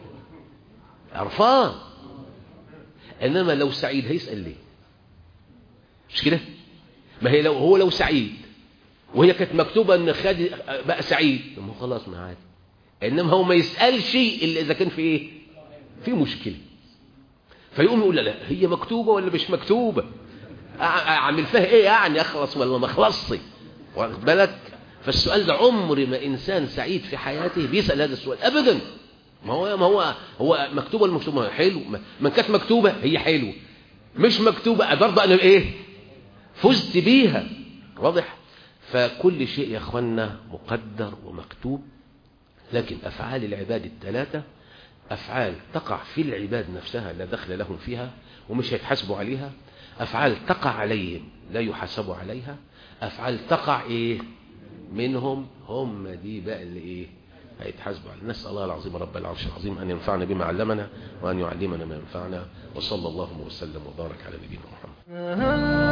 عرفان انما لو سعيد هيسال ليه مش كده ما هي لو هو لو سعيد وهي كانت مكتوبه ان خالد بقى سعيد طب ما هو خلاص ما عادي انما هو ما يسالش الا اذا كان في ايه في مشكله فيقوم يقول لا لا هي مكتوبه ولا مش مكتوبه أع- اعمل فيها ايه يعني اخلص ولا ما اخلصش واخد بالك فالسؤال ده عمر ما انسان سعيد في حياته بيسال هذا السؤال ابدا ما هو ما هو هو مكتوبه ولا مكتوبه حلو ما ما كانت مكتوبه هي حلوه مش مكتوبه برضه انا ايه فزت بيها واضح فكل شيء يا اخوانا مقدر ومكتوب لكن افعال العباد الثلاثه افعال تقع في العباد نفسها لا دخل لهم فيها ومش هيتحاسبوا عليها افعال تقع عليهم لا يحاسبوا عليها افعال تقع ايه منهم هم دي بقى اللي ايه هيتحاسبوا عليها نسال الله العظيم رب العرش العظيم ان ينفعنا بما علمنا وان يعلمنا ما ينفعنا وصلى الله وسلم وبارك على نبينا محمد